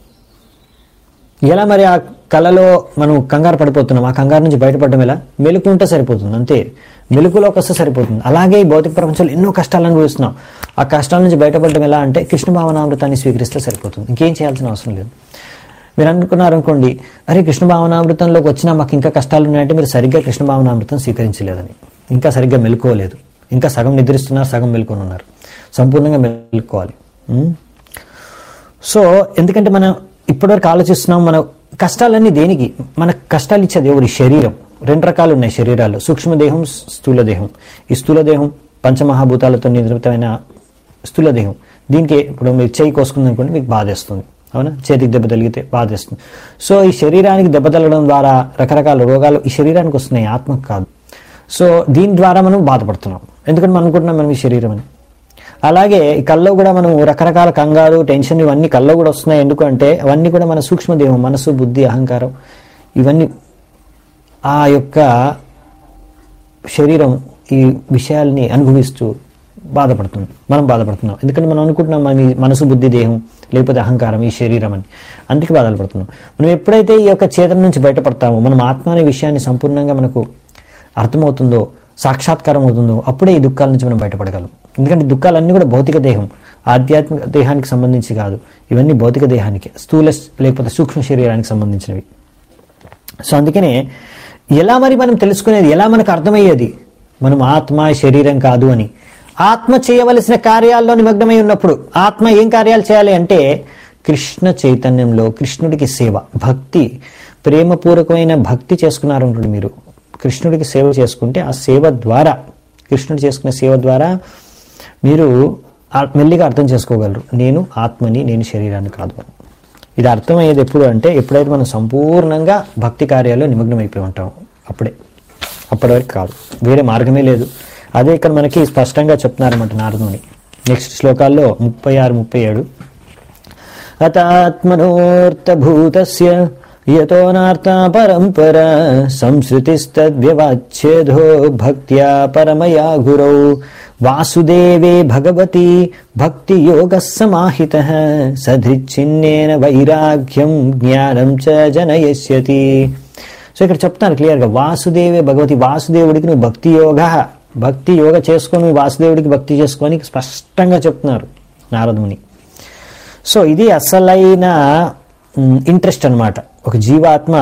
ఎలా మరి ఆ కళలో మనం కంగారు పడిపోతున్నాం ఆ కంగారు నుంచి బయటపడడం ఎలా మెలకు ఉంటే సరిపోతుంది అంతే మెలుకులోకి వస్తే సరిపోతుంది అలాగే ఈ భౌతిక ప్రపంచంలో ఎన్నో కష్టాలు అనుభవిస్తున్నాం ఆ కష్టాల నుంచి బయటపడడం ఎలా అంటే కృష్ణ భావనామృతాన్ని స్వీకరిస్తే సరిపోతుంది ఇంకేం చేయాల్సిన అవసరం లేదు మీరు అనుకున్నారు అనుకోండి అరే కృష్ణ భావనామృతంలోకి వచ్చినా మాకు ఇంకా కష్టాలు ఉన్నాయంటే మీరు సరిగ్గా కృష్ణ భావనామృతం స్వీకరించలేదని ఇంకా సరిగ్గా మెలుకోలేదు ఇంకా సగం నిద్రిస్తున్నారు సగం మెలుకొని ఉన్నారు సంపూర్ణంగా మెలుకోవాలి ఉం? సో ఎందుకంటే మనం ఇప్పటివరకు ఆలోచిస్తున్నాం మన కష్టాలన్నీ దేనికి మన కష్టాలు ఇచ్చేది ఎవరి శరీరం రెండు రకాలు ఉన్నాయి శరీరాలు సూక్ష్మదేహం స్థూల దేహం ఈ స్థూల దేహం పంచమహాభూతాలతో నిర్మితమైన స్థూల దేహం దీనికి ఇప్పుడు మీరు చేయి కోసుకుంది అనుకోండి మీకు బాధేస్తుంది అవునా చేతికి దెబ్బ తగిలితే బాధేస్తుంది సో ఈ శరీరానికి దెబ్బ తగలడం ద్వారా రకరకాల రోగాలు ఈ శరీరానికి వస్తున్నాయి ఆత్మకు కాదు సో దీని ద్వారా మనం బాధపడుతున్నాం ఎందుకంటే మనం అనుకుంటున్నాం మనం ఈ శరీరం అని అలాగే ఈ కల్లో కూడా మనం రకరకాల కంగారు టెన్షన్ ఇవన్నీ కల్లో కూడా వస్తున్నాయి ఎందుకు అంటే అవన్నీ కూడా మన సూక్ష్మదేహం మనసు బుద్ధి అహంకారం ఇవన్నీ ఆ యొక్క శరీరం ఈ విషయాల్ని అనుభవిస్తూ బాధపడుతుంది మనం బాధపడుతున్నాం ఎందుకంటే మనం అనుకుంటున్నాం మన ఈ మనసు బుద్ధి దేహం లేకపోతే అహంకారం ఈ శరీరం అని అందుకే బాధలు పడుతున్నాం మనం ఎప్పుడైతే ఈ యొక్క చేతన నుంచి బయటపడతామో మనం ఆత్మ అనే విషయాన్ని సంపూర్ణంగా మనకు అర్థమవుతుందో సాక్షాత్కారం అవుతుందో అప్పుడే ఈ దుఃఖాల నుంచి మనం బయటపడగలం ఎందుకంటే దుఃఖాలన్నీ కూడా భౌతిక దేహం ఆధ్యాత్మిక దేహానికి సంబంధించి కాదు ఇవన్నీ భౌతిక దేహానికి స్థూల లేకపోతే సూక్ష్మ శరీరానికి సంబంధించినవి సో అందుకనే ఎలా మరి మనం తెలుసుకునేది ఎలా మనకు అర్థమయ్యేది మనం ఆత్మ శరీరం కాదు అని ఆత్మ చేయవలసిన కార్యాల్లో నిమగ్నమై ఉన్నప్పుడు ఆత్మ ఏం కార్యాలు చేయాలి అంటే కృష్ణ చైతన్యంలో కృష్ణుడికి సేవ భక్తి ప్రేమపూర్వకమైన భక్తి చేసుకున్నారు అనుకోండి మీరు కృష్ణుడికి సేవ చేసుకుంటే ఆ సేవ ద్వారా కృష్ణుడు చేసుకునే సేవ ద్వారా మీరు ఆ- మెల్లిగా అర్థం చేసుకోగలరు నేను ఆత్మని నేను శరీరాన్ని కాదు అని ఇది అర్థమయ్యేది ఎప్పుడు అంటే ఎప్పుడైతే మనం సంపూర్ణంగా భక్తి కార్యాల్లో నిమగ్నం అయిపోయి ఉంటాం అప్పుడే అప్పటి వరకు కాదు వేరే మార్గమే లేదు అదే ఇక్కడ మనకి స్పష్టంగా చెప్తున్నారన్నమాట నారదుని నెక్స్ట్ శ్లోకాల్లో ముప్పై ఆరు ముప్పై ఏడు అతాత్మనోర్తభూతస్య యతోనార్త పరంపర సంసృతిస్తద్వ్యవాచ్ఛేదో భక్త్యా పరమయా గురౌ వాసుదేవే భగవతి భక్తి యోగ సమాహిత సధృచ్ఛిన్నేన వైరాగ్యం జ్ఞానం చ జనయస్యతి సో ఇక్కడ చెప్తాను క్లియర్గా వాసుదేవే భగవతి వాసుదేవుడికి నువ్వు భక్తి యోగ భక్తి యోగ చేసుకొని వాసుదేవుడికి భక్తి చేసుకొని స్పష్టంగా చెప్తున్నారు నారదుని సో ఇది అసలైన ఇంట్రెస్ట్ అన్నమాట ఒక జీవాత్మ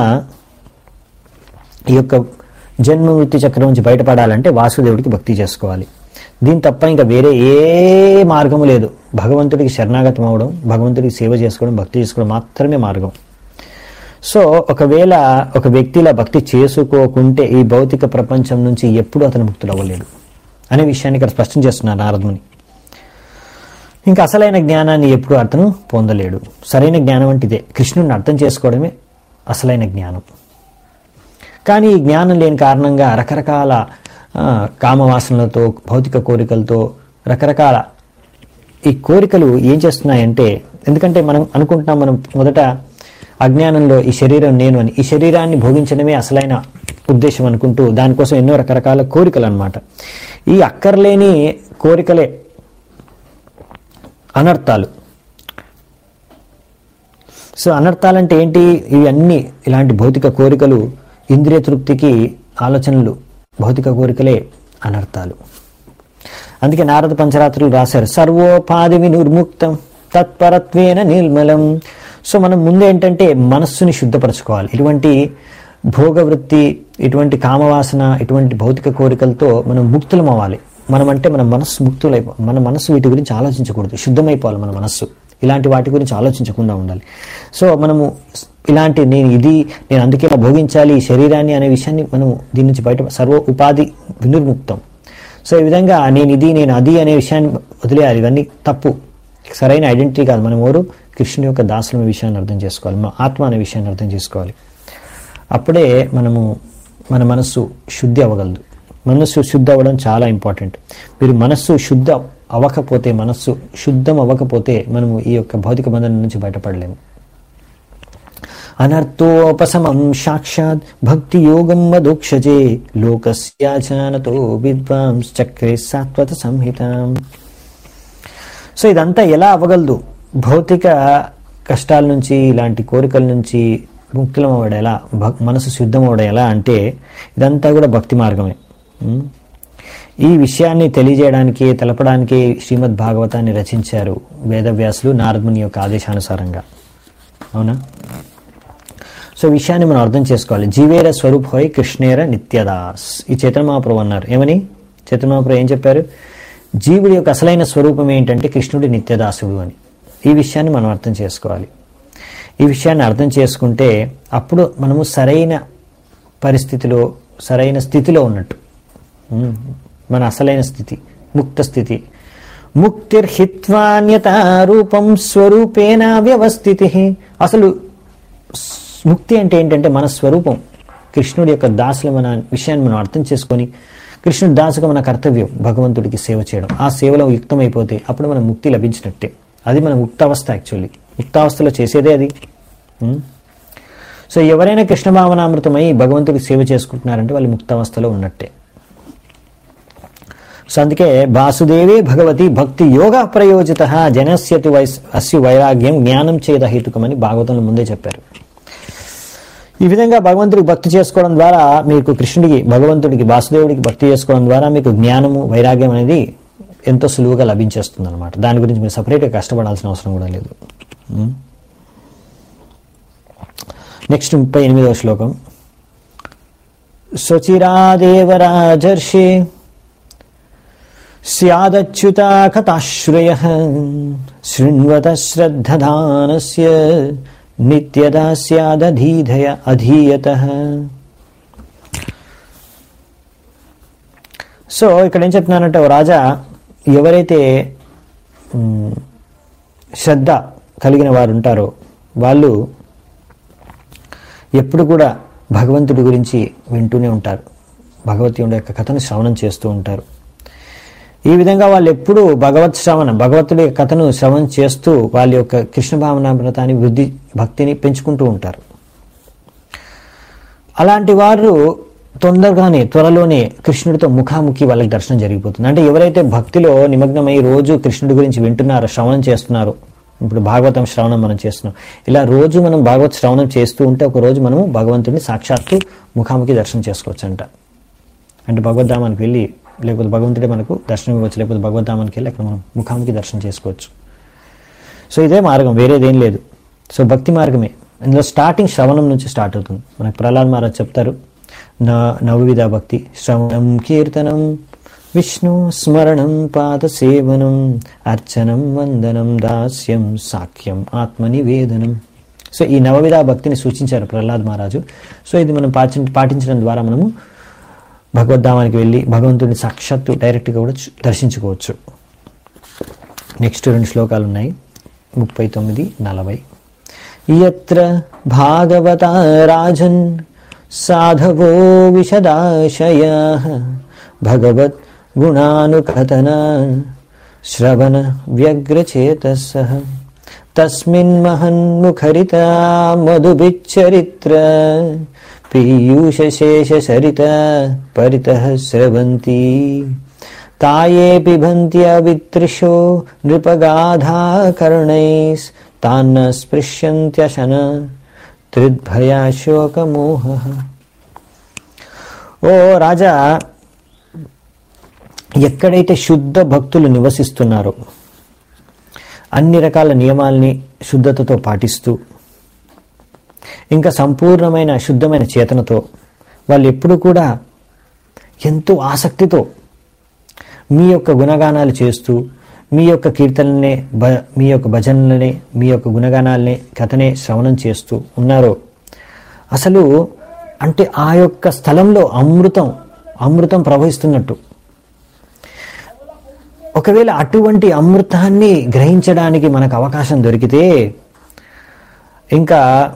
ఈ యొక్క జన్మ మృత్యు చక్రం నుంచి బయటపడాలంటే వాసుదేవుడికి భక్తి చేసుకోవాలి దీని తప్ప ఇంకా వేరే ఏ మార్గము లేదు భగవంతుడికి శరణాగతం అవడం భగవంతుడికి సేవ చేసుకోవడం భక్తి చేసుకోవడం మాత్రమే మార్గం సో ఒకవేళ ఒక వ్యక్తి ఇలా భక్తి చేసుకోకుంటే ఈ భౌతిక ప్రపంచం నుంచి ఎప్పుడు అతను ముక్తులు అవ్వలేడు అనే విషయాన్ని ఇక్కడ స్పష్టం చేస్తున్నారు నారదుని ఇంకా అసలైన జ్ఞానాన్ని ఎప్పుడు అతను పొందలేడు సరైన జ్ఞానం అంటే ఇదే కృష్ణుడిని అర్థం చేసుకోవడమే అసలైన జ్ఞానం కానీ ఈ జ్ఞానం లేని కారణంగా రకరకాల ఆ, కామవాసనలతో భౌతిక కోరికలతో రకరకాల ఈ కోరికలు ఏం చేస్తున్నాయంటే ఎందుకంటే మనం అనుకుంటున్నాం మనం మొదట అజ్ఞానంలో ఈ శరీరం నేను అని ఈ శరీరాన్ని భోగించడమే అసలైన ఉద్దేశం అనుకుంటూ దానికోసం ఎన్నో రకరకాల కోరికలు అన్నమాట ఈ అక్కర్లేని కోరికలే అనర్థాలు సో అనర్థాలంటే ఏంటి ఇవి అన్ని ఇలాంటి భౌతిక కోరికలు ఇంద్రియ తృప్తికి ఆలోచనలు భౌతిక కోరికలే అనర్థాలు అందుకే నారద పంచరాత్రులు రాశారు సర్వోపాధి వినుర్ముక్తం తత్పరత్వేన నిర్మలం సో మనం ముందు ఏంటంటే మనస్సుని శుద్ధపరచుకోవాలి ఇటువంటి భోగవృత్తి ఇటువంటి కామవాసన ఇటువంటి భౌతిక కోరికలతో మనం ముక్తులం అవ్వాలి మనం అంటే మన మనస్సు ముక్తులైపో మన మనస్సు వీటి గురించి ఆలోచించకూడదు శుద్ధమైపోవాలి మన మనస్సు ఇలాంటి వాటి గురించి ఆలోచించకుండా ఉండాలి సో మనము ఇలాంటి నేను ఇది నేను అందుకే ఇలా భోగించాలి ఈ శరీరాన్ని అనే విషయాన్ని మనం దీని నుంచి బయట సర్వ ఉపాధి వినిర్ముక్తం సో ఈ విధంగా నేను ఇది నేను అది అనే విషయాన్ని వదిలేయాలి ఇవన్నీ తప్పు సరైన ఐడెంటిటీ కాదు మనం ఎవరు కృష్ణుని యొక్క దాసుల విషయాన్ని అర్థం చేసుకోవాలి మన ఆత్మ అనే విషయాన్ని అర్థం చేసుకోవాలి అప్పుడే మనము మన మనస్సు శుద్ధి అవ్వగలదు మనస్సు శుద్ధి అవ్వడం చాలా ఇంపార్టెంట్ మీరు మనస్సు శుద్ధ అవ్వకపోతే మనస్సు శుద్ధం అవ్వకపోతే మనము ఈ యొక్క భౌతిక బంధనం నుంచి బయటపడలేము అనర్థోపశమం సాక్షాత్ భక్తి యోగం మదోక్షజే లోకస్యాచానతో విద్వాంస్ చక్రే సాత్వత సంహితం సో ఇదంతా ఎలా అవ్వగలదు భౌతిక కష్టాల నుంచి ఇలాంటి కోరికల నుంచి ముక్తులం అవ్వడం ఎలా భక్- మనసు శుద్ధం అవ్వడం ఎలా అంటే ఇదంతా కూడా భక్తి మార్గమే ఉం? ఈ విషయాన్ని తెలియజేయడానికి తెలపడానికి శ్రీమద్ భాగవతాన్ని రచించారు వేదవ్యాసులు నారదుని యొక్క ఆదేశానుసారంగా అవునా సో ఈ విషయాన్ని మనం అర్థం చేసుకోవాలి జీవేర స్వరూప్ హోయ్ కృష్ణేర నిత్యదాస్ ఈ చైతన్య మహాప్రభు అన్నారు ఏమని చైతన్య మహాప్రభు ఏం చెప్పారు జీవుడి యొక్క అసలైన స్వరూపం ఏంటంటే కృష్ణుడి నిత్యదాసుడు అని ఈ విషయాన్ని మనం అర్థం చేసుకోవాలి ఈ విషయాన్ని అర్థం చేసుకుంటే అప్పుడు మనము సరైన పరిస్థితిలో సరైన స్థితిలో ఉన్నట్టు ఉమ్, మన అసలైన స్థితి ముక్త స్థితి ముక్తిర్హిత్వాన్యత రూపం స్వరూపేణ వ్యవస్థితి అసలు స్- ముక్తి అంటే ఏంటంటే మన స్వరూపం కృష్ణుడి యొక్క దాసుల మన విషయాన్ని మనం అర్థం చేసుకొని కృష్ణుడి దాసుగా మన కర్తవ్యం భగవంతుడికి సేవ చేయడం ఆ సేవలో యుక్తమైపోతే అప్పుడు మనం ముక్తి లభించినట్టే అది మన ముక్తావస్థ యాక్చువల్లీ ముక్తావస్థలో చేసేదే అది ఉం? సో ఎవరైనా కృష్ణ భావనామృతమై భగవంతుడికి సేవ చేసుకుంటున్నారంటే వాళ్ళు ముక్తావస్థలో ఉన్నట్టే సో అందుకే వాసుదేవే భగవతి భక్తి యోగ ప్రయోజిత జనస్యతి వైస్ అస్య వైరాగ్యం జ్ఞానం చేద హేతుకమని భాగవతంలో ముందే చెప్పారు ఈ విధంగా భగవంతుడికి భక్తి చేసుకోవడం ద్వారా మీకు కృష్ణుడికి భగవంతుడికి వాసుదేవుడికి భక్తి చేసుకోవడం ద్వారా మీకు జ్ఞానము వైరాగ్యం అనేది ఎంతో సులువుగా లభించేస్తుంది అనమాట దాని గురించి మీరు సపరేట్గా కష్టపడాల్సిన అవసరం కూడా లేదు నెక్స్ట్ ముప్పై ఎనిమిదవ శ్లోకం స్వచిరాదేవరాజర్షి స్యాదచ్యుతా కథాశ్రయ శృణ్వత శ్రద్ధదానస్య నిత్యదా స్యాదధీధయ అధీయత సో ఇక్కడ ఏం చెప్తున్నానంటే ఓ రాజా ఎవరైతే మ్, శ్రద్ధ కలిగిన వారు ఉంటారో వాళ్ళు ఎప్పుడు కూడా భగవంతుడి గురించి వింటూనే ఉంటారు భగవద్గీత యొక్క కథను శ్రవణం చేస్తూ ఉంటారు ఈ విధంగా వాళ్ళు ఎప్పుడూ భగవత్ శ్రవణం భగవంతుడి యొక్క కథను శ్రవణం చేస్తూ వాళ్ళ యొక్క కృష్ణ భావనామృతాన్ని వృద్ధి భక్తిని పెంచుకుంటూ ఉంటారు అలాంటి వారు తొందరగానే త్వరలోనే కృష్ణుడితో ముఖాముఖి వాళ్ళకి దర్శనం జరిగిపోతుంది అంటే ఎవరైతే భక్తిలో నిమగ్నమై రోజు కృష్ణుడి గురించి వింటున్నారో శ్రవణం చేస్తున్నారో ఇప్పుడు భాగవతం శ్రవణం మనం చేస్తున్నాం ఇలా రోజు మనం భాగవత్ శ్రవణం చేస్తూ ఉంటే ఒక రోజు మనము భగవంతుడిని సాక్షాత్తు ముఖాముఖి దర్శనం చేసుకోవచ్చు అంట అంటే భగవద్ధామానికి వెళ్ళి లేకపోతే భగవంతుడే మనకు దర్శనం ఇవ్వచ్చు లేకపోతే భగవద్ధామానికి వెళ్ళి అక్కడ మనం ముఖాముఖి దర్శనం చేసుకోవచ్చు సో ఇదే మార్గం వేరేదేం లేదు సో భక్తి మార్గమే ఇందులో స్టార్టింగ్ శ్రవణం నుంచి స్టార్ట్ అవుతుంది మనకు ప్రహ్లాద్ మహారాజ్ చెప్తారు నా నవవిధ భక్తి శ్రవణం కీర్తనం విష్ణు స్మరణం పాద సేవనం అర్చనం వందనం దాస్యం సాఖ్యం ఆత్మనివేదనం సో ఈ నవవిధ భక్తిని సూచించారు ప్రహ్లాద్ మహారాజు సో ఇది మనం పాటి పాటించడం ద్వారా మనము భగవద్ధామానికి వెళ్ళి భగవంతుడిని సాక్షాత్తు డైరెక్ట్గా కూడా చూ- దర్శించుకోవచ్చు నెక్స్ట్ రెండు శ్లోకాలు ఉన్నాయి ముప్పై తొమ్మిది నలభై యత్ర భాగవత రాజన్ సాధవో విశదాశయ భగవత్ గుణానుకథన శ్రవణ వ్యగ్రచేతస తస్మిన్ మహన్ముఖరిత మధుభిచ్చరిత్ర పీయూషశేషసరిత పరితః స్రవంతి తాయే పిబంత్యవితృషో నృపగాధాకర్ణైస్తాన్న స్పృశ్యంత్యశన త్రిద్భయాశోకమోహ ఓ రాజా ఎక్కడైతే శుద్ధ భక్తులు నివసిస్తున్నారో అన్ని రకాల నియమాల్ని శుద్ధతతో పాటిస్తూ ఇంకా సంపూర్ణమైన శుద్ధమైన చేతనతో వాళ్ళు ఎప్పుడు కూడా ఎంతో ఆసక్తితో మీ యొక్క గుణగానాలు చేస్తూ మీ యొక్క కీర్తనలనే భ మీ యొక్క భజనలనే మీ యొక్క గుణగానాలనే కథనే శ్రవణం చేస్తూ ఉన్నారో అసలు అంటే ఆ యొక్క స్థలంలో అమృతం అమృతం ప్రవహిస్తున్నట్టు ఒకవేళ అటువంటి అమృతాన్ని గ్రహించడానికి మనకు అవకాశం దొరికితే ఇంకా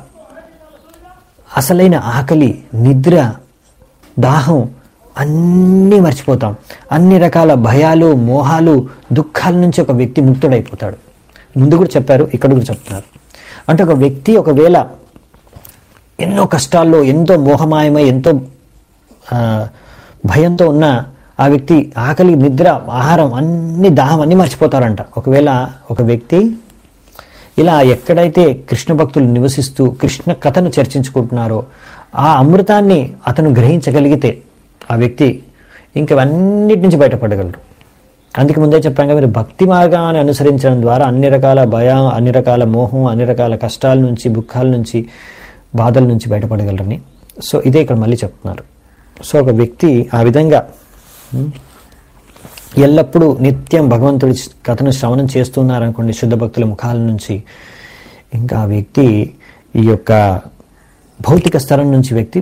అసలైన ఆకలి నిద్ర దాహం అన్నీ మర్చిపోతాం అన్ని రకాల భయాలు మోహాలు దుఃఖాల నుంచి ఒక వ్యక్తి ముక్తుడైపోతాడు ముందు కూడా చెప్పారు ఇక్కడ కూడా చెప్తున్నారు అంటే ఒక వ్యక్తి ఒకవేళ ఎన్నో కష్టాల్లో ఎంతో మోహమాయమై ఎంతో ఆ, భయంతో ఉన్న ఆ వ్యక్తి ఆకలి నిద్ర ఆహారం అన్ని దాహం అన్ని మర్చిపోతారంట ఒకవేళ ఒక వ్యక్తి ఇలా ఎక్కడైతే కృష్ణ భక్తులు నివసిస్తూ కృష్ణ కథను చర్చించుకుంటున్నారో ఆ అమృతాన్ని అతను గ్రహించగలిగితే ఆ వ్యక్తి ఇంకవన్నిటి నుంచి బయటపడగలరు అందుకే ముందే చెప్పాం కదా మీరు భక్తి మార్గాన్ని అనుసరించడం ద్వారా అన్ని రకాల భయం అన్ని రకాల మోహం అన్ని రకాల కష్టాల నుంచి దుఃఖాల నుంచి బాధల నుంచి బయటపడగలరని సో ఇదే ఇక్కడ మళ్ళీ చెప్తున్నారు సో ఒక వ్యక్తి ఆ విధంగా ఉమ్, ఎల్లప్పుడూ నిత్యం భగవంతుడి కథను శ్రవణం చేస్తున్నారనుకోండి శుద్ధ భక్తుల ముఖాల నుంచి ఇంకా ఆ వ్యక్తి ఈ యొక్క భౌతిక స్థలం నుంచి వ్యక్తి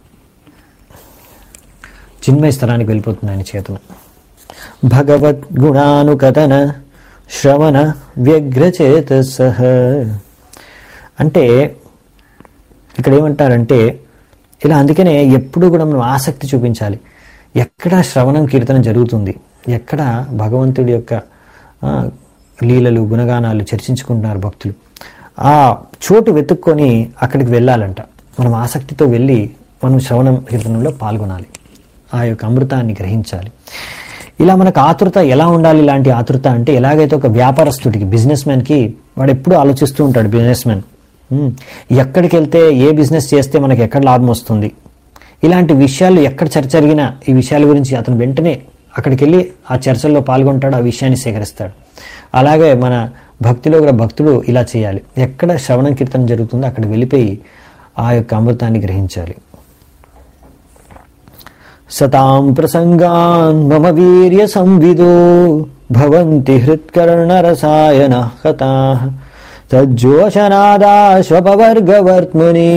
చిన్మయ స్థలానికి వెళ్ళిపోతుంది ఆయన చేతన భగవద్ గుణానుకథన శ్రవణ వ్యగ్రచేత సహ అంటే ఇక్కడ ఏమంటారంటే ఇలా అందుకనే ఎప్పుడు కూడా మనం ఆసక్తి చూపించాలి ఎక్కడ శ్రవణం కీర్తన జరుగుతుంది ఎక్కడ భగవంతుడి యొక్క ఆ, లీలలు గుణగానాలు చర్చించుకుంటున్నారు భక్తులు ఆ చోటు వెతుక్కొని అక్కడికి వెళ్ళాలంట మనం ఆసక్తితో వెళ్ళి మనం శ్రవణం కీర్తనంలో పాల్గొనాలి ఆ యొక్క అమృతాన్ని గ్రహించాలి ఇలా మనకు ఆతృత ఎలా ఉండాలి ఇలాంటి ఆతృత అంటే ఎలాగైతే ఒక వ్యాపారస్తుడికి బిజినెస్ మ్యాన్కి వాడు ఎప్పుడూ ఆలోచిస్తూ ఉంటాడు బిజినెస్ మ్యాన్ ఉమ్, ఎక్కడికి వెళ్తే ఏ బిజినెస్ చేస్తే మనకి ఎక్కడ లాభం వస్తుంది ఇలాంటి విషయాలు ఎక్కడ చర్చ జరిగినా ఈ విషయాల గురించి అతను వెంటనే అక్కడికి వెళ్ళి ఆ చర్చల్లో పాల్గొంటాడు ఆ విషయాన్ని సేకరిస్తాడు అలాగే మన భక్తిలో కూడా భక్తుడు ఇలా చేయాలి ఎక్కడ శ్రవణం కీర్తన జరుగుతుందో అక్కడ వెళ్ళిపోయి ఆ యొక్క అమృతాన్ని గ్రహించాలి సతాం ప్రసంగాన్ మమ వీర్య సంవిదో భవంతి హృత్కర్ణరసాయన కథా తజ్జోషనాదాశ్వపవర్గవర్త్మని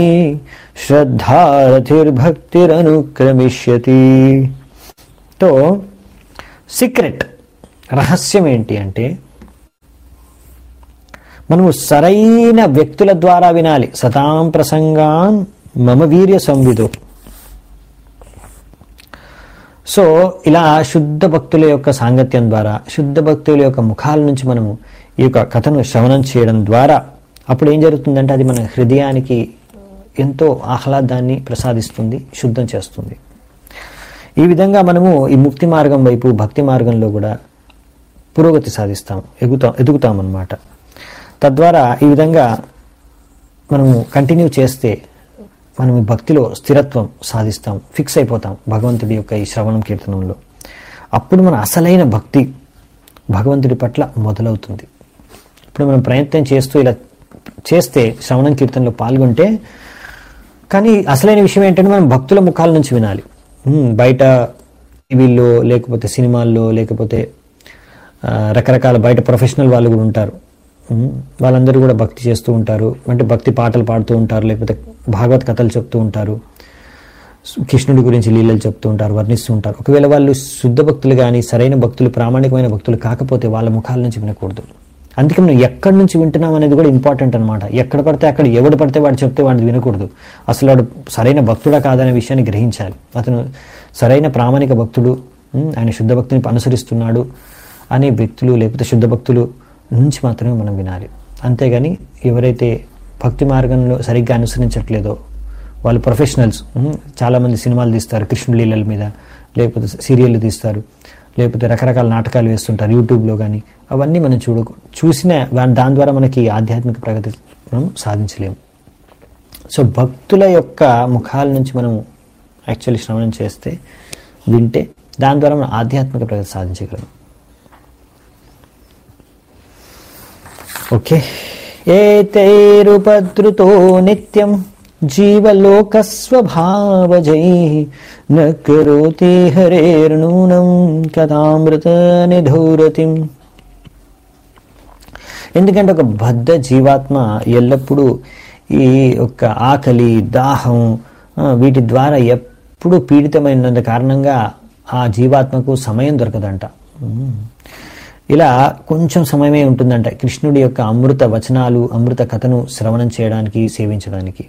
శ్రద్ధారథిర్భక్తిరనుక్రమిష్యతి తో సీక్రెట్ రహస్యం ఏంటి అంటే మనము సరైన వ్యక్తుల ద్వారా వినాలి సతాం ప్రసంగాన్ మమ వీర్య సంవిదో సో ఇలా శుద్ధ భక్తుల యొక్క సాంగత్యం ద్వారా శుద్ధ భక్తుల యొక్క ముఖాల నుంచి మనము ఈ యొక్క కథను శ్రవణం చేయడం ద్వారా అప్పుడు ఏం జరుగుతుందంటే అది మన హృదయానికి ఎంతో ఆహ్లాదాన్ని ప్రసాదిస్తుంది శుద్ధం చేస్తుంది ఈ విధంగా మనము ఈ ముక్తి మార్గం వైపు భక్తి మార్గంలో కూడా పురోగతి సాధిస్తాం ఎగుతాం ఎదుగుతాం అన్నమాట తద్వారా ఈ విధంగా మనము కంటిన్యూ చేస్తే మనం ఈ భక్తిలో స్థిరత్వం సాధిస్తాం ఫిక్స్ అయిపోతాం భగవంతుడి యొక్క ఈ శ్రవణం కీర్తనంలో అప్పుడు మన అసలైన భక్తి భగవంతుడి పట్ల మొదలవుతుంది ఇప్పుడు మనం ప్రయత్నం చేస్తూ ఇలా చేస్తే శ్రవణం కీర్తనలో పాల్గొంటే కానీ అసలైన విషయం ఏంటంటే మనం భక్తుల ముఖాల నుంచి వినాలి ఉమ్, బయట టీవీల్లో లేకపోతే సినిమాల్లో లేకపోతే ఆ, రకరకాల బయట ప్రొఫెషనల్ వాళ్ళు కూడా ఉంటారు ఉమ్, వాళ్ళందరూ కూడా భక్తి చేస్తూ ఉంటారు అంటే భక్తి పాటలు పాడుతూ ఉంటారు లేకపోతే భాగవత్ కథలు చెప్తూ ఉంటారు కృష్ణుడి గురించి లీలలు చెప్తూ ఉంటారు వర్ణిస్తూ ఉంటారు ఒకవేళ వాళ్ళు శుద్ధ భక్తులు కానీ సరైన భక్తులు ప్రామాణికమైన భక్తులు కాకపోతే వాళ్ళ ముఖాల నుంచి వినకూడదు అందుకే మనం ఎక్కడి నుంచి వింటున్నాం అనేది కూడా ఇంపార్టెంట్ అనమాట ఎక్కడ పడితే అక్కడ ఎవడు పడితే వాడు చెప్తే వాడిని వినకూడదు అసలు వాడు సరైన భక్తుడా కాదనే విషయాన్ని గ్రహించాలి అతను సరైన ప్రామాణిక భక్తుడు ఉమ్, ఆయన శుద్ధ భక్తిని అనుసరిస్తున్నాడు అనే వ్యక్తులు లేకపోతే శుద్ధ భక్తులు నుంచి మాత్రమే మనం వినాలి అంతేగాని ఎవరైతే భక్తి మార్గంలో సరిగ్గా అనుసరించట్లేదో వాళ్ళు ప్రొఫెషనల్స్ ఉమ్, చాలామంది సినిమాలు తీస్తారు కృష్ణుడి లీలల మీద లేకపోతే సీరియళ్ళు తీస్తారు లేకపోతే రకరకాల నాటకాలు వేస్తుంటారు యూట్యూబ్లో కానీ అవన్నీ మనం చూడ చూసిన వా- దాని ద్వారా మనకి ఆధ్యాత్మిక ప్రగతి మనం సాధించలేము సో భక్తుల యొక్క ముఖాల నుంచి మనం యాక్చువల్లీ శ్రవణం చేస్తే వింటే దాని ద్వారా మనం ఆధ్యాత్మిక ప్రగతి సాధించగలం ఓకే ఏతైరుపద్రుతో నిత్యం జీవలోకస్వభావజై న కరోతి హరేర్నూనం కథామృత నిధూరతిం ఎందుకంటే ఒక బద్ధ జీవాత్మ ఎల్లప్పుడూ ఈ యొక్క ఆకలి దాహం ఆ, వీటి ద్వారా ఎప్పుడు పీడితమైనందు కారణంగా ఆ జీవాత్మకు సమయం దొరకదంట ఉమ్. ఇలా కొంచెం సమయమే ఉంటుందంట కృష్ణుడి యొక్క అమృత వచనాలు అమృత కథను శ్రవణం చేయడానికి సేవించడానికి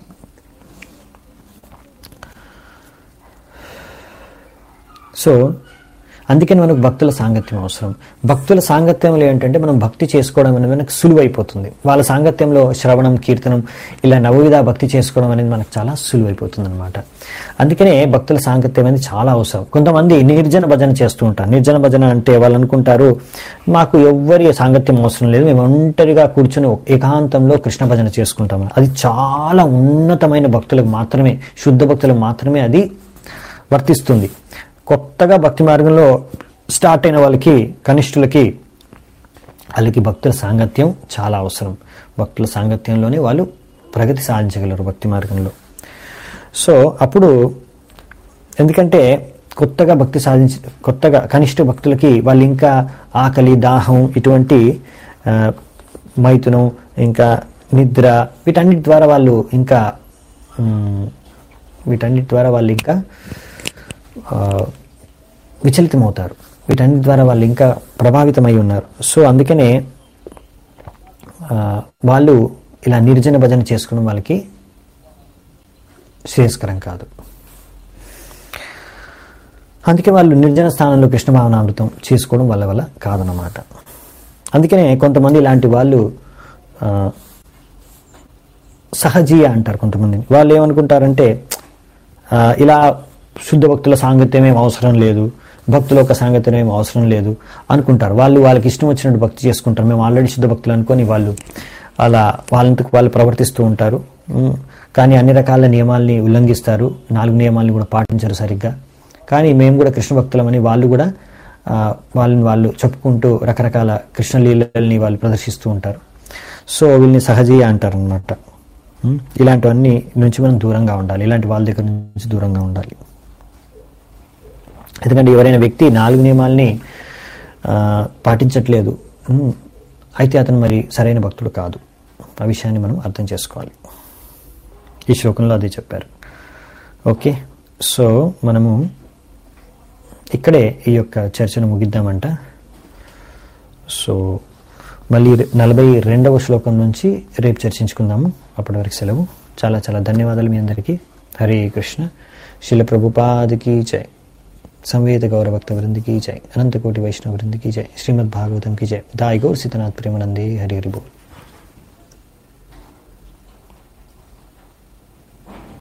సో అందుకని మనకు భక్తుల సాంగత్యం అవసరం భక్తుల సాంగత్యంలో ఏంటంటే మనం భక్తి చేసుకోవడం అనేది మనకు సులువైపోతుంది వాళ్ళ సాంగత్యంలో శ్రవణం కీర్తనం ఇలా నవవిధ భక్తి చేసుకోవడం అనేది మనకు చాలా సులువైపోతుంది అనమాట అందుకనే భక్తుల సాంగత్యం అనేది చాలా అవసరం కొంతమంది నిర్జన భజన చేస్తూ ఉంటారు నిర్జన భజన అంటే వాళ్ళు అనుకుంటారు మాకు ఎవ్వరి సాంగత్యం అవసరం లేదు మేము ఒంటరిగా కూర్చొని ఏకాంతంలో కృష్ణ భజన చేసుకుంటాము అది చాలా ఉన్నతమైన భక్తులకు మాత్రమే శుద్ధ భక్తులకు మాత్రమే అది వర్తిస్తుంది కొత్తగా భక్తి మార్గంలో స్టార్ట్ అయిన వాళ్ళకి కనిష్ఠులకి వాళ్ళకి భక్తుల సాంగత్యం చాలా అవసరం భక్తుల సాంగత్యంలోనే వాళ్ళు ప్రగతి సాధించగలరు భక్తి మార్గంలో సో అప్పుడు ఎందుకంటే కొత్తగా భక్తి సాధించి కొత్తగా కనిష్ట భక్తులకి వాళ్ళు ఇంకా ఆకలి దాహం ఇటువంటి ఆ, మైథునం ఇంకా నిద్ర వీటన్నిటి ద్వారా వాళ్ళు ఇంకా మ్, వీటన్నిటి ద్వారా వాళ్ళు ఇంకా ఆ, విచలితమవుతారు వీటన్నిటి ద్వారా వాళ్ళు ఇంకా ప్రభావితమై ఉన్నారు సో అందుకనే ఆ, వాళ్ళు ఇలా నిర్జన భజన చేసుకోవడం వాళ్ళకి శ్రేయస్కరం కాదు అందుకే వాళ్ళు నిర్జన స్థానంలో కృష్ణ భావనామృతం చేసుకోవడం వల్ల వల్ల కాదన్నమాట అందుకనే కొంతమంది ఇలాంటి వాళ్ళు ఆ, సహజీయ అంటారు కొంతమంది వాళ్ళు ఏమనుకుంటారంటే ఆ, ఇలా శుద్ధ భక్తుల సాంగత్యం ఏం అవసరం లేదు భక్తుల యొక్క సాంగత్యం ఏం అవసరం లేదు అనుకుంటారు వాళ్ళు వాళ్ళకి ఇష్టం వచ్చినట్టు భక్తి చేసుకుంటారు మేము ఆల్రెడీ శుద్ధ భక్తులు అనుకొని వాళ్ళు అలా వాళ్ళంతకు వాళ్ళు ప్రవర్తిస్తూ ఉంటారు ఉమ్, కానీ అన్ని రకాల నియమాల్ని ఉల్లంఘిస్తారు నాలుగు నియమాల్ని కూడా పాటించరు సరిగ్గా కానీ మేము కూడా కృష్ణ భక్తులమని వాళ్ళు కూడా ఆ, వాళ్ళని వాళ్ళు చెప్పుకుంటూ రకరకాల కృష్ణ లీలల్ని వాళ్ళు ప్రదర్శిస్తూ ఉంటారు సో వీళ్ళని సహజీయ అంటారు అనమాట ఇలాంటివన్నీ నుంచి మనం దూరంగా ఉండాలి ఇలాంటి వాళ్ళ దగ్గర నుంచి దూరంగా ఉండాలి ఎందుకంటే ఎవరైనా వ్యక్తి నాలుగు నియమాల్ని ఆ, పాటించట్లేదు ఉమ్, అయితే అతను మరి సరైన భక్తుడు కాదు ఆ విషయాన్ని మనం అర్థం చేసుకోవాలి ఈ శ్లోకంలో అదే చెప్పారు ఓకే సో మనము ఇక్కడే ఈ యొక్క చర్చను ముగిద్దామంట సో మళ్ళీ రె- నలభై రెండవ శ్లోకం నుంచి రేపు చర్చించుకుందాము అప్పటి వరకు సెలవు చాలా చాలా ధన్యవాదాలు మీ అందరికీ హరే కృష్ణ శిల ప్రభుపాదికి జై సంవేద గౌరభక్త వృందికి జై అనంతకోటి వైష్ణవ వృందికి జై శ్రీమద్ భాగవతం కి జై దాయి గౌర్ సీతనాథ్ ప్రేమనందే హరి హరి బోల్